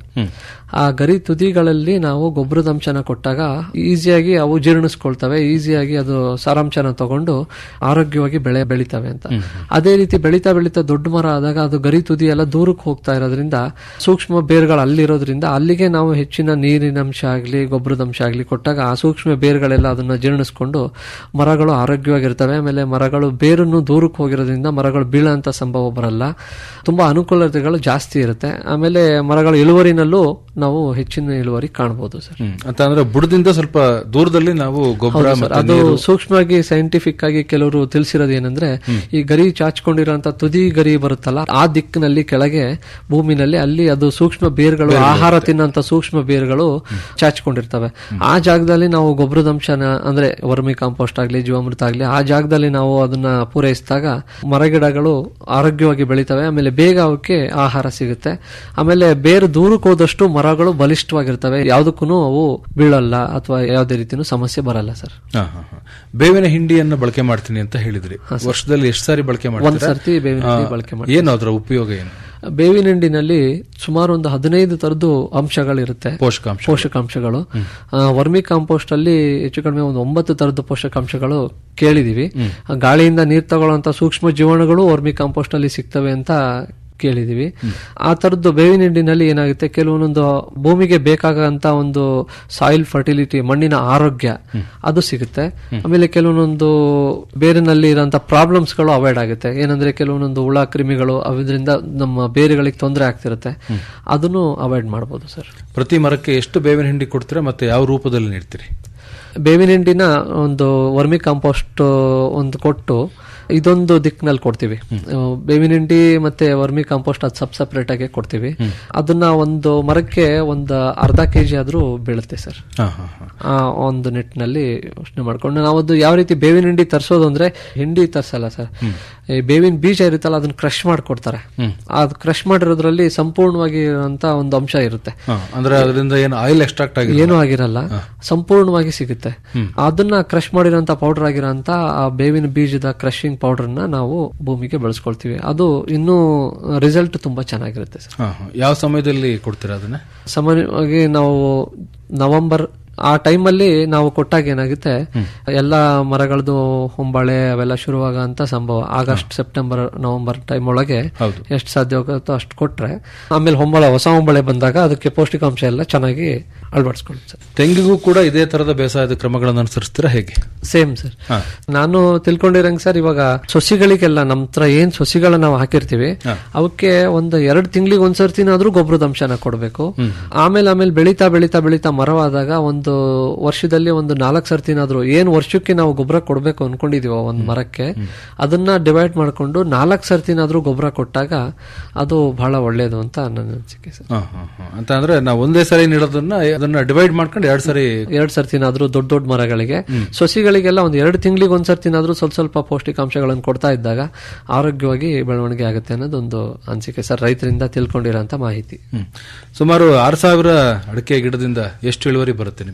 ಆ ಗರಿ ತುದಿಗಳಲ್ಲಿ ನಾವು ಗೊಬ್ಬರದ ಅಂಶನ ಕೊಟ್ಟಾಗ ಈಸಿಯಾಗಿ ಅವು ಜೀರ್ಣಿಸ್ಕೊಳ್ತವೆ ಈಸಿಯಾಗಿ ಅದು ಸಾರಾಂಶನ ತಗೊಂಡು ಆರೋಗ್ಯವಾಗಿ ಬೆಳೆ ಬೆಳಿತವೆ ಅಂತ ಅದೇ ರೀತಿ ಬೆಳೀತಾ ಬೆಳೀತಾ ದೊಡ್ಡ ಮರ ಆದಾಗ ಅದು ಗರಿ ತುದಿ ಎಲ್ಲ ದೂರಕ್ಕೆ ಹೋಗ್ತಾ ಇರೋದ್ರಿಂದ ಸೂಕ್ಷ್ಮ ಬೇರುಗಳು ಅಲ್ಲಿರೋದ್ರಿಂದ ಅಲ್ಲಿಗೆ ನಾವು ಹೆಚ್ಚಿನ ನೀರಿನ ಅಂಶ ಆಗಲಿ ಗೊಬ್ಬರದ ಅಂಶ ಆಗಲಿ ಕೊಟ್ಟಾಗ ಆ ಸೂಕ್ಷ್ಮ ಬೇರುಗಳೆಲ್ಲ ಅದನ್ನ ಜೀರ್ಣಿಸ್ಕೊಂಡು ಮರಗಳು ಆರೋಗ್ಯವಾಗಿರ್ತವೆ ಆಮೇಲೆ ಮರಗಳು ಬೇರನ್ನು ದೂರಕ್ಕೆ ಹೋಗಿರೋದ್ರಿಂದ ಮರಗಳು ಬೀಳಂತ ಸಂಭವ ಬರಲ್ಲ ತುಂಬಾ ಅನುಕೂಲತೆಗಳು ಜಾಸ್ತಿ ಇರುತ್ತೆ ಆಮೇಲೆ ಮರಗಳ ಇಳುವರಿನಲ್ಲೂ ನಾವು ಹೆಚ್ಚಿನ ಇಳುವರಿ ಕಾಣಬಹುದು ಸರ್ ಹ್ಮ್. ಅಂತ ಅಂದ್ರೆ ಬುಡದಿಂದ ಸ್ವಲ್ಪ ದೂರದಲ್ಲಿ ನಾವು ಗೊಬ್ಬರ ಹೌದು ಸರ್. ಮತ್ತೆ ಅದು ನೀರು ಸೂಕ್ಷ್ಮವಾಗಿ ಸೈಂಟಿಫಿಕ್ ಆಗಿ ಕೆಲವರು ತಿಳಿಸಿರೋದು ಏನಂದ್ರೆ ಈ ಗರಿ ಚಾಚ್ಕೊಂಡಿರೋಂತ ತುದಿ ಗರಿ ಬರುತ್ತಲ್ಲ ಆ ದಿಕ್ಕಿನಲ್ಲಿ ಕೆಳಗೆ ಭೂಮಿನಲ್ಲಿ ಅಲ್ಲಿ ಅದು ಸೂಕ್ಷ್ಮ ಬೇರುಗಳು ಆಹಾರ ತಿನ್ನಂತ ಸೂಕ್ಷ್ಮ ಬೇರುಗಳು ಚಾಚ್ಕೊಂಡಿರ್ತವೆ ಆ ಜಾಗದಲ್ಲಿ ನಾವು ಗೊಬ್ಬರದ ಅಂಶನ ಅಂದ್ರೆ ವರ್ಮಿ ಕಾಂಪೋಸ್ಟ್ ಆಗ್ಲಿ ಜೀವಾಮೃತ ಆಗ್ಲಿ ಆ ಜಾಗದಲ್ಲಿ ನಾವು ಅದನ್ನ ಪೂರೈಸಿದಾಗ ಮರಗಿಡಗಳು ಆರೋಗ್ಯವಾಗಿ ಬೆಳಿತವೆ ಆಮೇಲೆ ಬೇಗ ಅವಕ್ಕೆ ಆಹಾರ ಸಿಗುತ್ತೆ ಆಮೇಲೆ ಬೇರೆ ದೂರಕ್ಕೆ ಹೋದಷ್ಟು ಮರಗಳು ಬಲಿಷ್ಠವಾಗಿರ್ತವೆ ಯಾವುದಕ್ಕೂ ಅವು ಬೀಳಲ್ಲ ಅಥವಾ ಯಾವುದೇ ರೀತಿನೂ ಸಮಸ್ಯೆ ಬರಲ್ಲ ಸರ್ ಹಾ, ಹಾ, ಹಾ. ಬೇವಿನ ಹಿಂಡಿಯನ್ನು ಬಳಕೆ ಮಾಡ್ತೀನಿ ಅಂತ ಹೇಳಿದ್ರಿ ವರ್ಷದಲ್ಲಿ ಎಷ್ಟು ಸಾರಿ ಬಳಕೆ ಒಂದ್ ಮಾಡ್ತೀರಾ ಸರ್ತಿ ಬೇವಿನ ಹಿಂಡಿ ಆ, ಬಳಕೆ ಮಾಡ್ತೀವಿ. ಏನು ಅದರ ಉಪಯೋಗ ಏನು ಬೇವಿನ ಹಿಂಡಿನಲ್ಲಿ ಸುಮಾರು ಒಂದು ಹದಿನೈದು ತರದ್ದು ಅಂಶಗಳಿರುತ್ತೆ ಪೋಷಕಾಂಶ ಪೋಷಕಾಂಶಗಳು ಆ, ವರ್ಮಿ ಕಾಂಪೋಸ್ಟ್ ಅಲ್ಲಿ ಹೆಚ್ಚು ಕಡಿಮೆ ಒಂದು ಒಂಬತ್ತು ತರದ ಪೋಷಕಾಂಶಗಳು ಕೇಳಿದೀವಿ ಆ, ಗಾಳಿಯಿಂದ ನೀರ್ ತಗೊಳ್ಳುವಂತ ಸೂಕ್ಷ್ಮ ಜೀವಾಣುಗಳು ವರ್ಮಿ ಕಾಂಪೋಸ್ಟ್ ಅಲ್ಲಿ ಸಿಗ್ತವೆ ಅಂತ ಕೇಳಿದೀವಿ ಆ ತರದ್ದು ಬೇವಿನ ಹಿಂಡಿನಲ್ಲಿ ಏನಾಗುತ್ತೆ ಕೆಲವೊಂದೊಂದು ಭೂಮಿಗೆ ಬೇಕಾಗಂತ ಒಂದು ಸಾಯಿಲ್ ಫರ್ಟಿಲಿಟಿ ಮಣ್ಣಿನ ಆರೋಗ್ಯ ಅದು ಸಿಗುತ್ತೆ ಆಮೇಲೆ ಕೆಲವೊಂದೊಂದು ಬೇರಿನಲ್ಲಿ ಇರೋಂಥ ಪ್ರಾಬ್ಲಮ್ಸ್ಗಳು ಅವಾಯ್ಡ್ ಆಗುತ್ತೆ ಏನಂದ್ರೆ ಕೆಲವೊಂದೊಂದು ಹುಳ ಕ್ರಿಮಿಗಳು ಅದರಿಂದ ನಮ್ಮ ಬೇರುಗಳಿಗೆ ತೊಂದರೆ ಆಗ್ತಿರುತ್ತೆ ಅದನ್ನು ಅವಾಯ್ಡ್ ಮಾಡ್ಬೋದು ಸರ್ ಪ್ರತಿ ಮರಕ್ಕೆ ಎಷ್ಟು ಬೇವಿನ ಹಿಂಡಿ ಕೊಡ್ತೀರಾ ಮತ್ತೆ ಯಾವ ರೂಪದಲ್ಲಿ ನೀಡ್ತೀರಿ ಬೇವಿನ ಹಿಂಡಿನ ಒಂದು ವರ್ಮಿ ಕಾಂಪೋಸ್ಟ್ ಒಂದು ಕೊಟ್ಟು ಇದೊಂದು ದಿಕ್ಕಿನಲ್ಲಿ ಕೊಡ್ತೀವಿ ಆ, ಬೇವಿನ ಹಿಂಡಿ ಮತ್ತೆ ವರ್ಮಿ ಕಾಂಪೋಸ್ಟ್ ಅದು ಸಬ್ ಸಪರೇಟ್ ಆಗಿ ಕೊಡ್ತೀವಿ ಅದನ್ನ ಒಂದು ಮರಕ್ಕೆ ಒಂದು ಅರ್ಧ ಕೆಜಿ ಆದ್ರೂ ಬೀಳುತ್ತೆ ಸರ್ ಹಾ, ಹಾ, ಹಾ. ಆ ಒಂದು ನಿಟ್ಟಿನಲ್ಲಿ ಯೋಚನೆ ಮಾಡ್ಕೊಂಡು ನಾವು ಅದು ಯಾವ ರೀತಿ ಬೇವಿನ ಹಿಂಡಿ ತರಿಸೋದು ಅಂದ್ರೆ ಹಿಂಡಿ ತರ್ಸಲ್ಲ ಸರ್ ಈ ಬೇವಿನ ಬೀಜ ಇರುತ್ತಲ್ಲ ಅದನ್ನ ಕ್ರಶ್ ಮಾಡ್ಕೊಡ್ತಾರೆ ಅದು ಕ್ರಶ್ ಮಾಡಿರೋದ್ರಲ್ಲಿ ಸಂಪೂರ್ಣವಾಗಿ ಇರುವಂತ ಒಂದು ಅಂಶ ಇರುತ್ತೆ ಹಾ, ಅಂದ್ರೆ ಅದರಿಂದ ಏನು ಆಯಿಲ್ ಎಕ್ಸ್ಟ್ರಾಕ್ಟ್ ಆಗಿ ಏನೂ ಆಗಿರಲ್ಲ ಸಂಪೂರ್ಣವಾಗಿ ಸಿಗುತ್ತೆ ಅದನ್ನ ಕ್ರಶ್ ಮಾಡಿರೋಂತ ಪೌಡರ್ ಆಗಿರೋಂತ ಆ ಬೇವಿನ ಬೀಜದ ಕ್ರಶಿಂಗ್ ಪೌಡರ್ ನ ನಾವು ಭೂಮಿಗೆ ಬಳಸ್ಕೊಳ್ತೀವಿ ಅದು ಇನ್ನೂ ರಿಸಲ್ಟ್ ತುಂಬಾ ಚೆನ್ನಾಗಿರುತ್ತೆ ಸರ್ ಹಾ, ಹಾ. ಯಾವ ಸಮಯದಲ್ಲಿ ಕೊಡ್ತೀರಾ ಅದನ್ನ ಸಾಮಾನ್ಯವಾಗಿ ನಾವು ನವೆಂಬರ್ ಆ ಟೈಮಲ್ಲಿ ನಾವು ಕೊಟ್ಟಾಗ ಏನಾಗುತ್ತೆ ಎಲ್ಲ ಮರಗಳದ್ದು ಹೊಂಬಾಳೆ ಅವೆಲ್ಲ ಶುರುವಾಗ ಅಂತ ಸಂಭವ ಆಗಸ್ಟ್ ಸೆಪ್ಟೆಂಬರ್ ನವೆಂಬರ್ ಟೈಮ್ ಒಳಗೆ ಎಷ್ಟು ಸಾಧ್ಯ ಆಗುತ್ತೋ ಅಷ್ಟು ಕೊಟ್ರೆ ಆಮೇಲೆ ಹೊಂಬಾಳೆ ಹೊಸ ಹೊಂಬಾಳೆ ಬಂದಾಗ ಅದಕ್ಕೆ ಪೌಷ್ಟಿಕಾಂಶ ಎಲ್ಲ ಚೆನ್ನಾಗಿ ಅಳವಡಿಸ್ಕೊಳ್ಳಿ ಸರ್ ತೆಂಗಿಗೂ ಕೂಡ ಇದೇ ತರದ ಬೇಸಾಯದ ಕ್ರಮಗಳನ್ನು ಅನುಸರಿಸ್ತೀರಾ ಹೇಗೆ ಸೇಮ್ ಸರ್ ಹಾ. ನಾನು ತಿಳ್ಕೊಂಡಿರಂಗ್ ಸರ್ ಇವಾಗ ಸೊಸಿಗಳಿಗೆಲ್ಲ ನಮ್ ಹತ್ರ ಏನ್ ಸೊಸಿಗಳ ನಾವು ಹಾಕಿರ್ತೀವಿ ಅವಕ್ಕೆ ಒಂದು ಎರಡು ತಿಂಗಳಿಗೆ ಒಂದ್ಸರ್ತಿನಾದ್ರೂ ಗೊಬ್ಬರದ ಅಂಶನ ಕೊಡಬೇಕು ಆಮೇಲೆ ಆಮೇಲೆ ಬೆಳೀತಾ ಬೆಳೀತಾ ಬೆಳೀತಾ ಮರವಾದಾಗ ಒಂದು ವರ್ಷದಲ್ಲಿ ಒಂದು ನಾಲ್ಕು ಸರ್ತಿನಾದ್ರೂ ಏನ್ ವರ್ಷಕ್ಕೆ ನಾವು ಗೊಬ್ಬರ ಕೊಡಬೇಕು ಅನ್ಕೊಂಡಿದೀವೋ ಒಂದ್ ಮರಕ್ಕೆ ಅದನ್ನ ಡಿವೈಡ್ ಮಾಡ್ಕೊಂಡು ನಾಲ್ಕು ಸರ್ತಿನಾದ್ರೂ ಗೊಬ್ಬರ ಕೊಟ್ಟಾಗ ಅದು ಬಹಳ ಒಳ್ಳೇದು ಅಂತ ನನ್ನ ಅನಿಸಿಕೆ ಸರ್ ಹಾ, ಹಾ, ಹಾ. ಅಂತ ಅಂದ್ರೆ ನಾವು ಒಂದೇ ಸರಿ ನೀಡೋದನ್ನ ಅದನ್ನ ಡಿವೈಡ್ ಮಾಡ್ಕೊಂಡು ಎರಡ್ ಸರಿ ಎರಡ್ ಸರ್ತಿನಾದ್ರೂ ದೊಡ್ಡ ದೊಡ್ಡ ಮರಗಳಿಗೆ ಸಸಿಗಳಿಗೆಲ್ಲ ಒಂದು ಎರಡು ತಿಂಗಳಿಗೆ ಒಂದ್ ಸರ್ತಿನಾದ್ರೂ ಸ್ವಲ್ಪ ಸ್ವಲ್ಪ ಪೌಷ್ಟಿಕಾಂಶಗಳನ್ನು ಕೊಡ್ತಾ ಇದ್ದಾಗ ಆರೋಗ್ಯವಾಗಿ ಬೆಳವಣಿಗೆ ಆಗುತ್ತೆ ಅನ್ನೋದೊಂದು ಅನಿಸಿಕೆ ಸರ್ ರೈತರಿಂದ ತಿಳ್ಕೊಂಡಿರೋಂಥ ಮಾಹಿತಿ ಹ್ಮ್. ಸುಮಾರು ಆರು ಸಾವಿರ ಅಡಿಕೆ ಗಿಡದಿಂದ ಎಷ್ಟು ಇಳುವರಿ ಬರುತ್ತೆ ನಿಮ್ಗೆ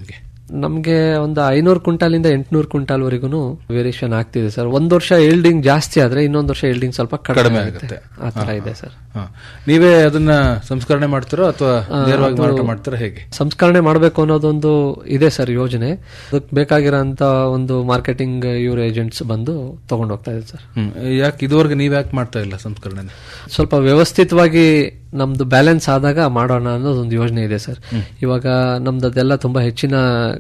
ನಮ್ಗೆ ಒಂದು ಐನೂರು ಕ್ವಿಂಟಾಲಿಂದ ಎಂಟುನೂರು ಕ್ವಿಂಟಾಲ್ ವರೆಗೂ ವೇರಿಯೇಷನ್ ಆಗ್ತಿದೆ ಸರ್ ಒಂದ್ ವರ್ಷ ಏಲ್ಡಿಂಗ್ ಜಾಸ್ತಿ ಆದ್ರೆ ಇನ್ನೊಂದ್ ವರ್ಷ ಏಲ್ಡಿಂಗ್ ಸ್ವಲ್ಪ ಕಡಿಮೆ ಕಡಿಮೆ ಆಗುತ್ತೆ ಆಗುತ್ತೆ ಆ ತರ ಹಾ, ಇದೆ ಹಾ, ಸರ್ ಹಾ. ನೀವೇ ಅದನ್ನ ಸಂಸ್ಕರಣೆ ಮಾಡ್ತೀರೋ ಅಥವಾ ಆ, ನೇರವಾಗಿ ಅದು ಮಾರಾಟ ಮಾಡ್ತೀರಾ ಹೇಗೆ ಸಂಸ್ಕರಣೆ ಮಾಡಬೇಕು ಅನ್ನೋದೊಂದು ಇದೆ ಸರ್ ಯೋಜನೆ ಅದಕ್ಕೆ ಬೇಕಾಗಿರೋಂತ ಒಂದು ಮಾರ್ಕೆಟಿಂಗ್ ಇವ್ರ ಏಜೆಂಟ್ಸ್ ಬಂದು ತಗೊಂಡು ಹೋಗ್ತಾ ಇದೆ ಸರ್ ಹ್ಮ್ ಯಾಕೆ ಇದುವರೆಗೆ ನೀವ್ ಯಾಕೆ ಮಾಡ್ತಾ ಇಲ್ಲ ಸಂಸ್ಕರಣೆ ಸ್ವಲ್ಪ ವ್ಯವಸ್ಥಿತವಾಗಿ ನಮ್ದು ಬ್ಯಾಲೆನ್ಸ್ ಆದಾಗ ಮಾಡೋಣ ಅನ್ನೋದು ಒಂದು ಯೋಜನೆ ಇದೆ ಸರ್ ಇವಾಗ ನಮ್ದು ಅದೆಲ್ಲ ತುಂಬಾ ಹೆಚ್ಚಿನ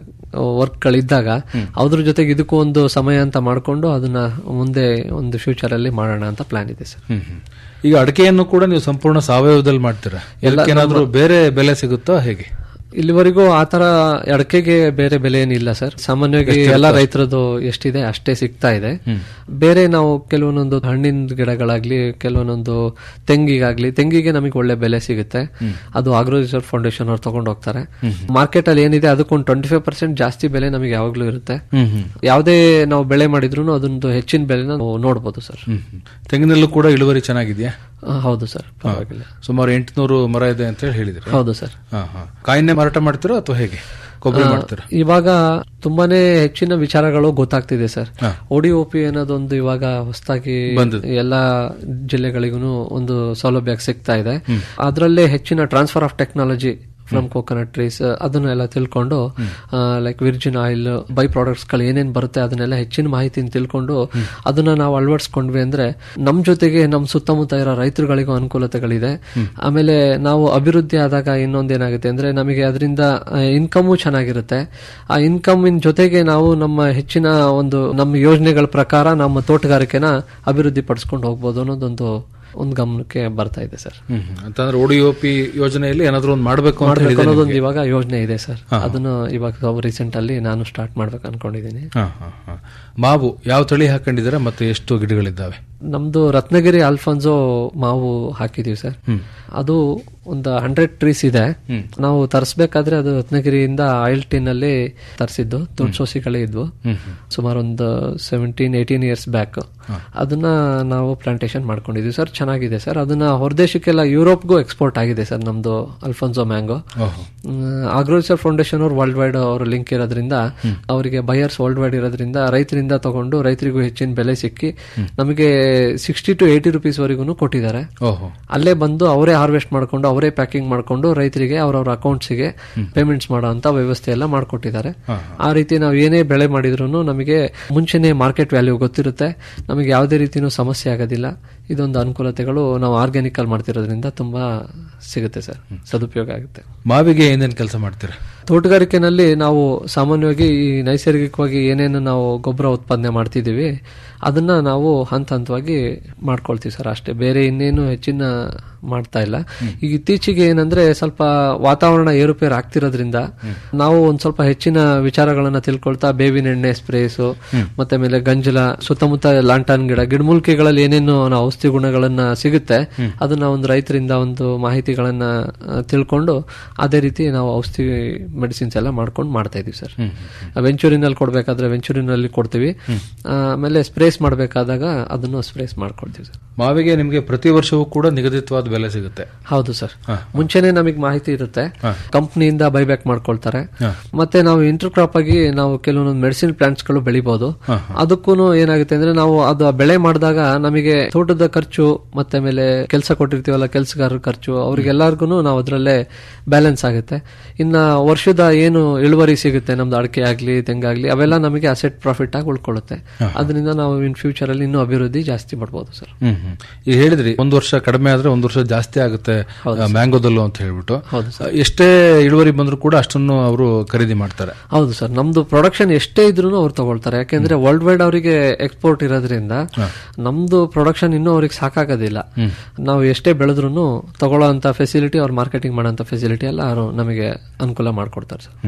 ವರ್ಕ್ ಗಳಿದ್ದಾಗ ಅದ್ರ ಜೊತೆಗೆ ಇದಕ್ಕೂ ಒಂದು ಸಮಯ ಅಂತ ಮಾಡ್ಕೊಂಡು ಅದನ್ನ ಮುಂದೆ ಒಂದು ಫ್ಯೂಚರ್ ಅಲ್ಲಿ ಮಾಡೋಣ ಅಂತ ಪ್ಲಾನ್ ಇದೆ ಸರ್ ಹ್ಮ್ ಹ್ಮ್. ಈಗ ಅಡಿಕೆಯನ್ನು ಕೂಡ ನೀವು ಸಂಪೂರ್ಣ ಸಾವಯವದಲ್ಲಿ ಮಾಡ್ತೀರಾ ಎಲ್ಲ ಎಲ್ಲಕ್ಕೇನಾದ್ರೂ ನಮ್ಮ- ಬೇರೆ ಬೆಲೆ ಸಿಗುತ್ತೋ ಹೇಗೆ ಇಲ್ಲಿವರೆಗೂ ಆತರ ಅಡಕೆಗೆ ಬೇರೆ ಬೆಲೆ ಏನಿಲ್ಲ ಸರ್ ಸಾಮಾನ್ಯವಾಗಿ ಎಷ್ಟಿರುತ್ತೆ ಎಲ್ಲ ಅಷ್ಟು? ರೈತರದ್ದು ಎಷ್ಟಿದೆ ಅಷ್ಟೇ ಸಿಗ್ತಾ ಇದೆ ಹ್ಮ್. ಬೇರೆ ನಾವು ಕೆಲವೊಂದೊಂದು ಹಣ್ಣಿನ ಗಿಡಗಳಾಗ್ಲಿ ಕೆಲವೊಂದೊಂದು ತೆಂಗಿಗಾಗ್ಲಿ ತೆಂಗಿಗೆ ನಮಗೆ ಒಳ್ಳೆ ಬೆಲೆ ಸಿಗುತ್ತೆ ಹ್ಮ್. ಅದು ಆಗ್ರೋ ರಿಸರ್ವ್ ಫೌಂಡೇಶನ್ ಅವ್ರು ತಗೊಂಡು ಹೋಗ್ತಾರೆ ಹ್ಮ್. ಮಾರ್ಕೆಟ್ ಅಲ್ಲಿ ಏನಿದೆ ಅದಕ್ಕೊಂದು ಟ್ವೆಂಟಿ ಫೈವ್ ಪರ್ಸೆಂಟ್ ಜಾಸ್ತಿ ಬೆಲೆ ನಮಗೆ ಯಾವಾಗ್ಲೂ ಇರುತ್ತೆ ಹ್ಮ್ ಹ್ಮ್. ಯಾವುದೇ ನಾವು ಬೆಳೆ ಮಾಡಿದ್ರು ಅದೊಂದು ಹೆಚ್ಚಿನ ಬೆಲೆನ ನಾವು ನೋಡಬಹುದು ಸರ್ ಹ್ಮ್ ಹ್ಮ್. ತೆಂಗಿನಲ್ಲೂ ಕೂಡ ಇಳುವರಿ ಚೆನ್ನಾಗಿದೆಯಾ ಆ, ಹೌದು ಸರ್ ಪರವಾಗಿಲ್ಲ ಸುಮಾರು ಎಂಟುನೂರು ಮರ ಇದೆ ಅಂತ ಹೇಳಿ ಹೇಳಿದ್ರಿ ಹೌದು ಸರ್ ಹಾ ಹಾ ಕಾಯಿನ್ನೇ ಮಾರಾಟ ಮಾಡ್ತೀರೋ ಅಥವಾ ಹೇಗೆ ಕೊಬ್ಬರಿ ಆ, ಮಾಡ್ತೀರಾ ಇವಾಗ ತುಂಬಾನೇ ಹೆಚ್ಚಿನ ವಿಚಾರಗಳು ಗೊತ್ತಾಗ್ತಿದೆ ಸರ್ ಹಾ. ಒಡಿ ಒಪಿ ಅನ್ನೋದೊಂದು ಇವಾಗ ಹೊಸದಾಗಿ ಬಂದಿದೆ. ಎಲ್ಲಾ ಜಿಲ್ಲೆಗಳಿಗೂ ಒಂದು ಸೌಲಭ್ಯ ಸಿಗ್ತಾ ಇದೆ ಹ್ಮ್. ಅದರಲ್ಲೇ ಹೆಚ್ಚಿನ transfer of technology from coconut trees ಅದನ್ನೆಲ್ಲ ತಿಳ್ಕೊಂಡು like virgin oil by products ಗಳು ಏನೇನ್ ಬರುತ್ತೆ ಅದನ್ನೆಲ್ಲ ಹೆಚ್ಚಿನ ಮಾಹಿತಿನ ತಿಳ್ಕೊಂಡು ಅದನ್ನ ನಾವು ಅಳವಡಿಸ್ಕೊಂಡ್ವಿ ಅಂದ್ರೆ ನಮ್ ಜೊತೆಗೆ ನಮ್ ಸುತ್ತಮುತ್ತ ಇರೋ ರೈತರುಗಳಿಗೂ ಅನುಕೂಲತೆಗಳಿದೆ ಆಮೇಲೆ ನಾವು ಅಭಿವೃದ್ಧಿ ಆದಾಗ ಇನ್ನೊಂದೇನಾಗುತ್ತೆ ಅಂದ್ರೆ ನಮಗೆ ಅದರಿಂದ ಇನ್ಕಮು ಚೆನ್ನಾಗಿರುತ್ತೆ ಆ ಇನ್ಕಮ್ ಜೊತೆಗೆ ನಾವು ನಮ್ಮ ಹೆಚ್ಚಿನ ಒಂದು ನಮ್ಮ ಯೋಜನೆಗಳ ಪ್ರಕಾರ ನಮ್ಮ ತೋಟಗಾರಿಕೆನ ಅಭಿವೃದ್ಧಿ ಪಡಿಸ್ಕೊಂಡು ಹೋಗ್ಬೋದು ಅನ್ನೋದೊಂದು ಒಂದು ಗಮನಕ್ಕೆ ಬರ್ತಾ ಇದೆ ಸರ್ ಹ್ಮ್ ಹ್ಮ್. ಅಂತಂದ್ರೆ ಓಡಿಒಪಿ ಯೋಜನೆಯಲ್ಲಿ ಏನಾದ್ರೂ ಒಂದು ಮಾಡಬೇಕು ಅಂತ ಮಾಡ್ಬೇಕು ಹೇಳಿದೆ ಅನ್ನೋದೊಂದು ನಿಮ್ಗೆ. ಇವಾಗ ಯೋಜನೆ ಇದೆ ಸರ್ ಹಾ. ಅದನ್ನು ಇವಾಗ ರೀಸೆಂಟ್ ಅಲ್ಲಿ ನಾನು ಸ್ಟಾರ್ಟ್ ಮಾಡ್ಬೇಕು ಅನ್ಕೊಂಡಿದ್ದೀನಿ ಹಾ, ಹಾ, ಹಾ. ಮಾವು ಯಾವ ತಳಿ ಹಾಕೊಂಡಿದ್ದೀರಾ ಮತ್ತೆ ಎಷ್ಟು ಗಿಡಗಳಿದ್ದಾವೆ ನಮ್ದು ರತ್ನಗಿರಿ ಅಲ್ಫಾನ್ಸೋ ಮಾವು ಹಾಕಿದೀವಿ ಸರ್ ಹ್ಮ್. ಅದು ಒಂದು ಹಂಡ್ರೆಡ್ ಟ್ರೀಸ್ ಇದೆ ಹ್ಮ್. ನಾವು ತರಿಸ್ಬೇಕಾದ್ರೆ ಅದು ರತ್ನಗಿರಿಯಿಂದ ಆಯಿಲ್ ಟಿನ್ ಅಲ್ಲಿ ತರಿಸಿದ್ದು ದೊಡ್ಡ ಸೋಸಿಗಳೇ ಇದ್ವು ಹ್ಮ್, ಹ್ಮ್. ಸುಮಾರು ಒಂದು ಸೆವೆಂಟೀನ್ ಏಯ್ಟೀನ್ ಇಯರ್ಸ್ ಬ್ಯಾಕ್ ಅದನ್ನ ನಾವು ಪ್ಲಾಂಟೇಶನ್ ಮಾಡ್ಕೊಂಡಿದ್ವಿ ಸರ್ ಚೆನ್ನಾಗಿದೆ ಸರ್ ಅದನ್ನ ಹೊರದೇಶಕ್ಕೆಲ್ಲ ಯುರೋಪ್ಗೂ ಎಕ್ಸ್ಪೋರ್ಟ್ ಆಗಿದೆ ಸರ್ ನಮ್ದು ಅಲ್ಫೋನ್ಸೋ ಮ್ಯಾಂಗೋ ಓಹೋ. ಅಗ್ರೋರಿಸರ್ ಫೌಂಡೇಶನ್ ಅವ್ರು ವರ್ಲ್ಡ್ ವೈಡ್ ಅವ್ರ ಲಿಂಕ್ ಇರೋದ್ರಿಂದ ಅವರಿಗೆ ಬಯರ್ಸ್ ವರ್ಲ್ಡ್ ವೈಡ್ ಇರೋದ್ರಿಂದ ರೈತರಿಂದ ತಗೊಂಡು ರೈತರಿಗೂ ಹೆಚ್ಚಿನ ಬೆಲೆ ಸಿಕ್ಕಿ ನಮಗೆ ಸಿಕ್ಸ್ಟಿ ಟು ಏಯ್ಟಿ ರುಪೀಸ್ ವರೆಗೂ ಕೊಟ್ಟಿದ್ದಾರೆ ಓಹೋ ಅಲ್ಲೇ ಬಂದು ಅವರೇ ಹಾರ್ವೆಸ್ಟ್ ಮಾಡ್ಕೊಂಡು ಅವರೇ ಪ್ಯಾಕಿಂಗ್ ಮಾಡ್ಕೊಂಡು ರೈತರಿಗೆ ಅವ್ರವ್ರ ಅಕೌಂಟ್ಸ್ಗೆ ಪೇಮೆಂಟ್ಸ್ ಮಾಡೋ ಅಂತ ವ್ಯವಸ್ಥೆ ಎಲ್ಲ ಮಾಡ್ಕೊಟ್ಟಿದ್ದಾರೆ ಆ ರೀತಿ ನಾವು ಏನೇ ಬೆಳೆ ಮಾಡಿದ್ರು ನಮಗೆ ಮುಂಚೆನೆ ಮಾರ್ಕೆಟ್ ವ್ಯಾಲ್ಯೂ ಗೊತ್ತಿರುತ್ತೆ ನಮಗೆ ಯಾವುದೇ ರೀತಿನೂ ಸಮಸ್ಯೆ ಆಗೋದಿಲ್ಲ ಇದೊಂದು ಅನುಕೂಲತೆಗಳು ನಾವು ಆರ್ಗ್ಯಾನಿಕ್ ಅಲ್ಲಿ ಮಾಡ್ತಿರೋದ್ರಿಂದ ತುಂಬಾ ಸಿಗುತ್ತೆ ಸರ್ ಸದುಪಯೋಗ ಆಗುತ್ತೆ ಮಾವಿಗೆ ಏನೇನ್ ಕೆಲಸ ಮಾಡ್ತೀರಾ ತೋಟಗಾರಿಕೆನಲ್ಲಿ ನಾವು ಸಾಮಾನ್ಯವಾಗಿ ಈ ನೈಸರ್ಗಿಕವಾಗಿ ಏನೇನು ನಾವು ಗೊಬ್ಬರ ಉತ್ಪಾದನೆ ಮಾಡ್ತಿದ್ದೀವಿ ಅದನ್ನ ನಾವು ಹಂತ ಹಂತವಾಗಿ ಮಾಡ್ಕೊಳ್ತೀವಿ ಸರ್ ಅಷ್ಟೇ ಬೇರೆ ಇನ್ನೇನು ಹೆಚ್ಚಿನ ಮಾಡ್ತಾ ಇಲ್ಲ ಈಗ ಇತ್ತೀಚೆಗೆ ಏನಂದ್ರೆ ಸ್ವಲ್ಪ ವಾತಾವರಣ ಏರುಪೇರು ಆಗ್ತಿರೋದ್ರಿಂದ ನಾವು ಒಂದ್ ಸ್ವಲ್ಪ ಹೆಚ್ಚಿನ ವಿಚಾರಗಳನ್ನ ತಿಳ್ಕೊಳ್ತಾ ಬೇವಿನ ಎಣ್ಣೆ ಸ್ಪ್ರೇಸ್ ಮತ್ತೆ ಮೇಲೆ ಗಂಜಲ ಸುತ್ತಮುತ್ತ ಲಾಂಟಾನ್ ಗಿಡ ಗಿಡಮೂಲಿಕೆಗಳಲ್ಲಿ ಏನೇನು ನಾವು ಔಷಧಿ ಗುಣಗಳನ್ನ ಸಿಗುತ್ತೆ ಅದನ್ನ ಒಂದು ರೈತರಿಂದ ಒಂದು ಮಾಹಿತಿಗಳನ್ನ ಆ, ತಿಳ್ಕೊಂಡು ಅದೇ ರೀತಿ ನಾವು ಔಷಧಿ ಮೆಡಿಸಿನ್ಸ್ ಎಲ್ಲ ಮಾಡ್ಕೊಂಡು ಮಾಡ್ತಾ ಇದೀವಿ ಸರ್ ವೆಂಚೂರಿನಲ್ಲಿ ಕೊಡ್ಬೇಕಾದ್ರೆ ವೆಂಚೂರಿನಲ್ಲಿ ಕೊಡ್ತೀವಿ ಆಮೇಲೆ ಸ್ಪ್ರೇಸ್ ಮಾಡಬೇಕಾದಾಗ ಅದನ್ನು ಸ್ಪ್ರೇಸ್ ಮಾಡ್ಕೊಡ್ತೀವಿ ಸರ್ ಮಾವಿಗೆ ನಿಮಗೆ ಪ್ರತಿ ವರ್ಷವೂ ಕೂಡ ನಿಗದಿತವಾದ ಬೆಲೆ ಸಿಗುತ್ತೆ ಹೌದು ಸರ್ ಹಾ. ಮುಂಚೆನೆ ನಮಗೆ ಮಾಹಿತಿ ಇರುತ್ತೆ ಹಾ. ಕಂಪ್ನಿಯಿಂದ ಬೈಬ್ಯಾಕ್ ಮಾಡ್ಕೊಳ್ತಾರೆ ಹಾ. ಮತ್ತೆ ನಾವು ಇಂಟರ್ ಕ್ರಾಪ್ ಆಗಿ ನಾವು ಕೆಲವೊಂದು ಮೆಡಿಸಿನ್ ಪ್ಲಾಂಟ್ಸ್ ಗಳು ಬೆಳಿಬಹುದು ಹಾ, ಅದಕ್ಕೂ ಏನಾಗುತ್ತೆ ಅಂದ್ರೆ ನಾವು ಅದು ಆ ಬೆಳೆ ಮಾಡಿದಾಗ ನಮಗೆ ತೋಟದ ಖರ್ಚು ಮತ್ತೆ ಮೇಲೆ ಕೆಲಸ ಕೊಟ್ಟಿರ್ತೀವಲ್ಲ ಕೆಲಸಗಾರರ ಖರ್ಚು ಅವ್ರಿಗೆಲ್ಲರಿಗೂ ನಾವು ಅದರಲ್ಲೇ ಬ್ಯಾಲೆನ್ಸ್ ಆಗುತ್ತೆ ಇನ್ನ ವರ್ಷದ ಏನು ಇಳುವರಿ ಸಿಗುತ್ತೆ ನಮ್ದು ಅಡಿಕೆ ಆಗ್ಲಿ ತೆಂಗಾಗ್ಲಿ ಅವೆಲ್ಲ ನಮಗೆ ಅಸೆಟ್ ಪ್ರಾಫಿಟ್ ಆಗಿ ಉಳ್ಕೊಳ್ಳುತ್ತೆ ಅದರಿಂದ ನಾವು ಇನ್ ಫ್ಯೂಚರ್ ಅಲ್ಲಿ ಇನ್ನೂ ಅಭಿವೃದ್ಧಿ ಜಾಸ್ತಿ ಪಡ್ಬೋದು ಸರ್ ಹ್ಮ್ ಹ್ಮ್. ಈಗ ಹೇಳಿದ್ರಿ ಒಂದ್ ವರ್ಷ ಕಡಿಮೆ ಆದ್ರೆ ಒಂದ್ ವರ್ಷ ಜಾಸ್ತಿ ಆಗುತ್ತೆ ಆ, ಮ್ಯಾಂಗೋದಲ್ಲೂ ಅಂತ ಹೇಳ್ಬಿಟ್ಟು ಆ, ಎಷ್ಟೇ ಇಳುವರಿ ಬಂದ್ರು ಕೂಡ ಅಷ್ಟನ್ನು ಅವರು ಖರೀದಿ ಮಾಡ್ತಾರೆ ಹೌದು ಸರ್ ನಮ್ದು ಪ್ರೊಡಕ್ಷನ್ ಎಷ್ಟೇ ಇದ್ರೂ ಅವ್ರು ತಗೊಳ್ತಾರೆ ಯಾಕೆಂದ್ರೆ ವರ್ಲ್ಡ್ ವೈಡ್ ಅವರಿಗೆ ಎಕ್ಸ್ಪೋರ್ಟ್ ಇರೋದ್ರಿಂದ ನಮ್ದು ಪ್ರೊಡಕ್ಷನ್ ಇನ್ನೂ ಅವ್ರಿಗೆ ಸಾಕಾಗೋದಿಲ್ಲ ಹ್ಮ್. ನಾವು ಎಷ್ಟೇ ಬೆಳೆದ್ರು ತಗೊಳ್ಳೋ ಅಂತ ಫೆಸಿಲಿಟಿ ಅವ್ರು ಮಾರ್ಕೆಟಿಂಗ್ ಮಾಡೋಂಥ ಫೆಸಿಲಿಟಿ ಎಲ್ಲ ಅವರು ನಮಗೆ ಅನುಕೂಲ ಮಾಡ್ಕೊಡ್ತಾರೆ ಸರ್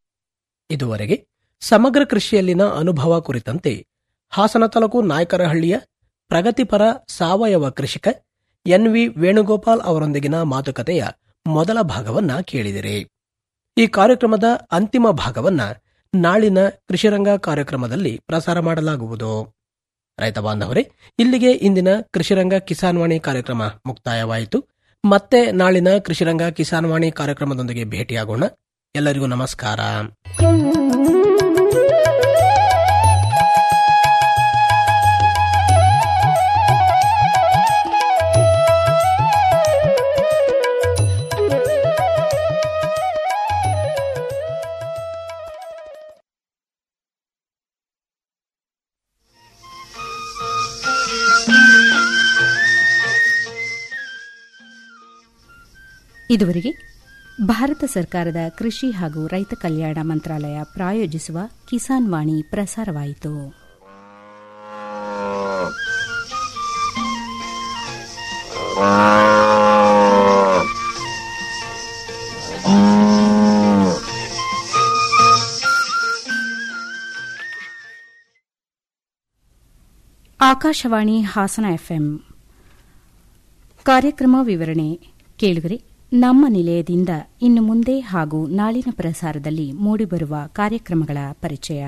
ಇದುವರೆಗೆ ಸಮಗ್ರ ಕೃಷಿಯಲ್ಲಿನ ಅನುಭವ ಕುರಿತಂತೆ ಹಾಸನ ತಾಲೂಕು ನಾಯಕರಹಳ್ಳಿಯ ಪ್ರಗತಿಪರ ಸಾವಯವ ಕೃಷಿಕ ಎನ್ ವಿ ವೇಣುಗೋಪಾಲ್ ಅವರೊಂದಿಗಿನ ಮಾತುಕತೆಯ ಮೊದಲ ಭಾಗವನ್ನ ಕೇಳಿದಿರಿ ಈ ಕಾರ್ಯಕ್ರಮದ ಅಂತಿಮ ಭಾಗವನ್ನ ನಾಳಿನ ಕೃಷಿರಂಗ ಕಾರ್ಯಕ್ರಮದಲ್ಲಿ ಪ್ರಸಾರ ಮಾಡಲಾಗುವುದು ರೈತ ಬಾಂಧವರೇ ಇಲ್ಲಿಗೆ ಇಂದಿನ ಕೃಷಿರಂಗ ಕಿಸಾನ್ ವಾಣಿ ಕಾರ್ಯಕ್ರಮ ಮುಕ್ತಾಯವಾಯಿತು ಮತ್ತೆ ನಾಳಿನ ಕೃಷಿರಂಗ ಕಿಸಾನ್ ವಾಣಿ ಕಾರ್ಯಕ್ರಮದೊಂದಿಗೆ ಭೇಟಿಯಾಗೋಣ ಎಲ್ಲರಿಗೂ ನಮಸ್ಕಾರ ಇದುವರೆಗೆ ಭಾರತ ಸರ್ಕಾರದ ಕೃಷಿ ಹಾಗೂ ರೈತ ಕಲ್ಯಾಣ ಮಂತ್ರಾಲಯ ಪ್ರಾಯೋಜಿಸುವ ಕಿಸಾನ್ ವಾಣಿ ಪ್ರಸಾರವಾಯಿತು ಆಕಾಶವಾಣಿ ಹಾಸನ ಎಫ್ಎಂ ಕಾರ್ಯಕ್ರಮ ವಿವರಣೆ ಕೇಳುಗರೆ ನಮ್ಮ ನಿಲಯದಿಂದ ಇನ್ನು ಮುಂದೆ ಹಾಗೂ ನಾಳಿನ ಪ್ರಸಾರದಲ್ಲಿ ಮೂಡಿಬರುವ ಕಾರ್ಯಕ್ರಮಗಳ ಪರಿಚಯ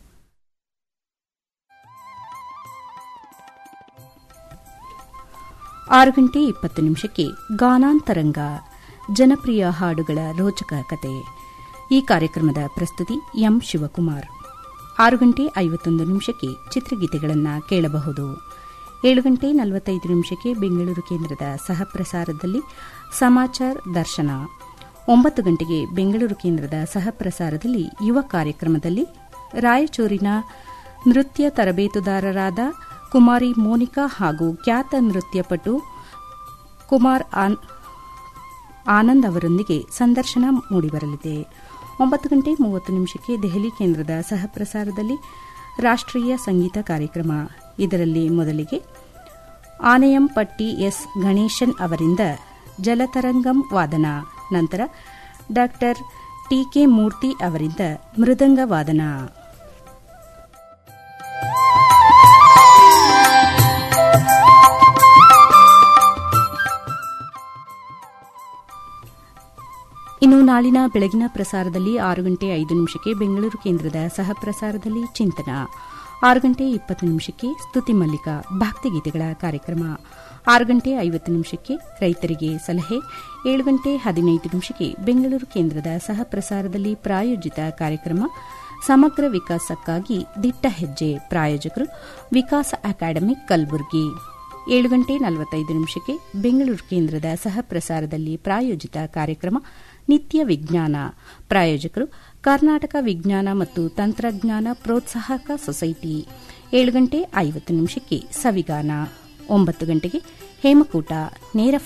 ಆರು ಗಂಟೆ ಇಪ್ಪತ್ತು ನಿಮಿಷಕ್ಕೆ ಗಾನಾಂತರಂಗ ಜನಪ್ರಿಯ ಹಾಡುಗಳ ರೋಚಕ ಕತೆ ಈ ಕಾರ್ಯಕ್ರಮದ ಪ್ರಸ್ತುತಿ ಎಂ ಶಿವಕುಮಾರ್ ಆರು ಗಂಟೆ ಐವತ್ತೊಂದು ನಿಮಿಷಕ್ಕೆ ಚಿತ್ರಗೀತೆಗಳನ್ನು ಕೇಳಬಹುದು ಏಳು ಗಂಟೆ ನಲವತ್ತೈದು ನಿಮಿಷಕ್ಕೆ ಬೆಂಗಳೂರು ಕೇಂದ್ರದ ಸಹಪ್ರಸಾರದಲ್ಲಿ ಸಮಾಚಾರ ದರ್ಶನ ಒಂಬತ್ತು ಗಂಟೆಗೆ ಬೆಂಗಳೂರು ಕೇಂದ್ರದ ಸಹಪ್ರಸಾರದಲ್ಲಿ ಯುವ ಕಾರ್ಯಕ್ರಮದಲ್ಲಿ ರಾಯಚೂರಿನ ನೃತ್ಯ ತರಬೇತುದಾರರಾದ ಕುಮಾರಿ ಮೋನಿಕಾ ಹಾಗೂ ಖ್ಯಾತ ನೃತ್ಯಪಟು ಕುಮಾರ್ ಆನಂದ್ ಅವರೊಂದಿಗೆ ಸಂದರ್ಶನ ಮೂಡಿಬರಲಿದೆ ಒಂಬತ್ತು ಗಂಟೆ ಮೂವತ್ತು ನಿಮಿಷಕ್ಕೆ ದೆಹಲಿ ಕೇಂದ್ರದ ಸಹಪ್ರಸಾರದಲ್ಲಿ ರಾಷ್ಟ್ರೀಯ ಸಂಗೀತ ಕಾರ್ಯಕ್ರಮ ಇದರಲ್ಲಿ ಮೊದಲಿಗೆ ಆನೆಯಂಪಟ್ಟಿ ಎಸ್ ಗಣೇಶನ್ ಅವರಿಂದ ಜಲತರಂಗಂ ವಾದನ ನಂತರ ಡಾ ಟಿಕೆ ಮೂರ್ತಿ ಅವರಿಂದ ಮೃದಂಗ ವಾದನ ಇನ್ನು ನಾಳಿನ ಬೆಳಗಿನ ಪ್ರಸಾರದಲ್ಲಿ ಆರು ಗಂಟೆ ಐದು ನಿಮಿಷಕ್ಕೆ ಬೆಂಗಳೂರು ಕೇಂದ್ರದ ಸಹ ಪ್ರಸಾರದಲ್ಲಿ ಚಿಂತನ ಆರು ಗಂಟೆ ಇಪ್ಪತ್ತು ನಿಮಿಷಕ್ಕೆ ಸ್ತುತಿ ಮಲ್ಲಿಕ ಭಕ್ತಿಗೀತೆಗಳ ಕಾರ್ಯಕ್ರಮ ಆರು ಗಂಟೆ ಐವತ್ತು ನಿಮಿಷಕ್ಕೆ ರೈತರಿಗೆ ಸಲಹೆ ಏಳು ಗಂಟೆ ಹದಿನೈದು ನಿಮಿಷಕ್ಕೆ ಬೆಂಗಳೂರು ಕೇಂದ್ರದ ಸಹ ಪ್ರಸಾರದಲ್ಲಿ ಪ್ರಾಯೋಜಿತ ಕಾರ್ಯಕ್ರಮ ಸಮಗ್ರ ವಿಕಾಸಕ್ಕಾಗಿ ದಿಟ್ಟ ಹೆಜ್ಜೆ ಪ್ರಾಯೋಜಕರು ವಿಕಾಸ ಅಕಾಡೆಮಿ ಕಲಬುರಗಿ ಏಳು ಗಂಟೆ ನಲವತ್ತೈದು ನಿಮಿಷಕ್ಕೆ ಬೆಂಗಳೂರು ಕೇಂದ್ರದ ಸಹ ಪ್ರಸಾರದಲ್ಲಿ ಪ್ರಾಯೋಜಿತ ಕಾರ್ಯಕ್ರಮ ನಿತ್ಯ ವಿಜ್ಞಾನ ಪ್ರಾಯೋಜಕರು ಕರ್ನಾಟಕ ವಿಜ್ಞಾನ ಮತ್ತು ತಂತ್ರಜ್ಞಾನ ಪ್ರೋತ್ಸಾಹಕ ಸೊಸೈಟಿ ಏಳು ಗಂಟೆ ಐವತ್ತು ನಿಮಿಷಕ್ಕೆ ಸವಿಗಾನ ಒಂಬತ್ತು ಗಂಟೆಗೆ ಹೇಮಕೂಟ ನೇರ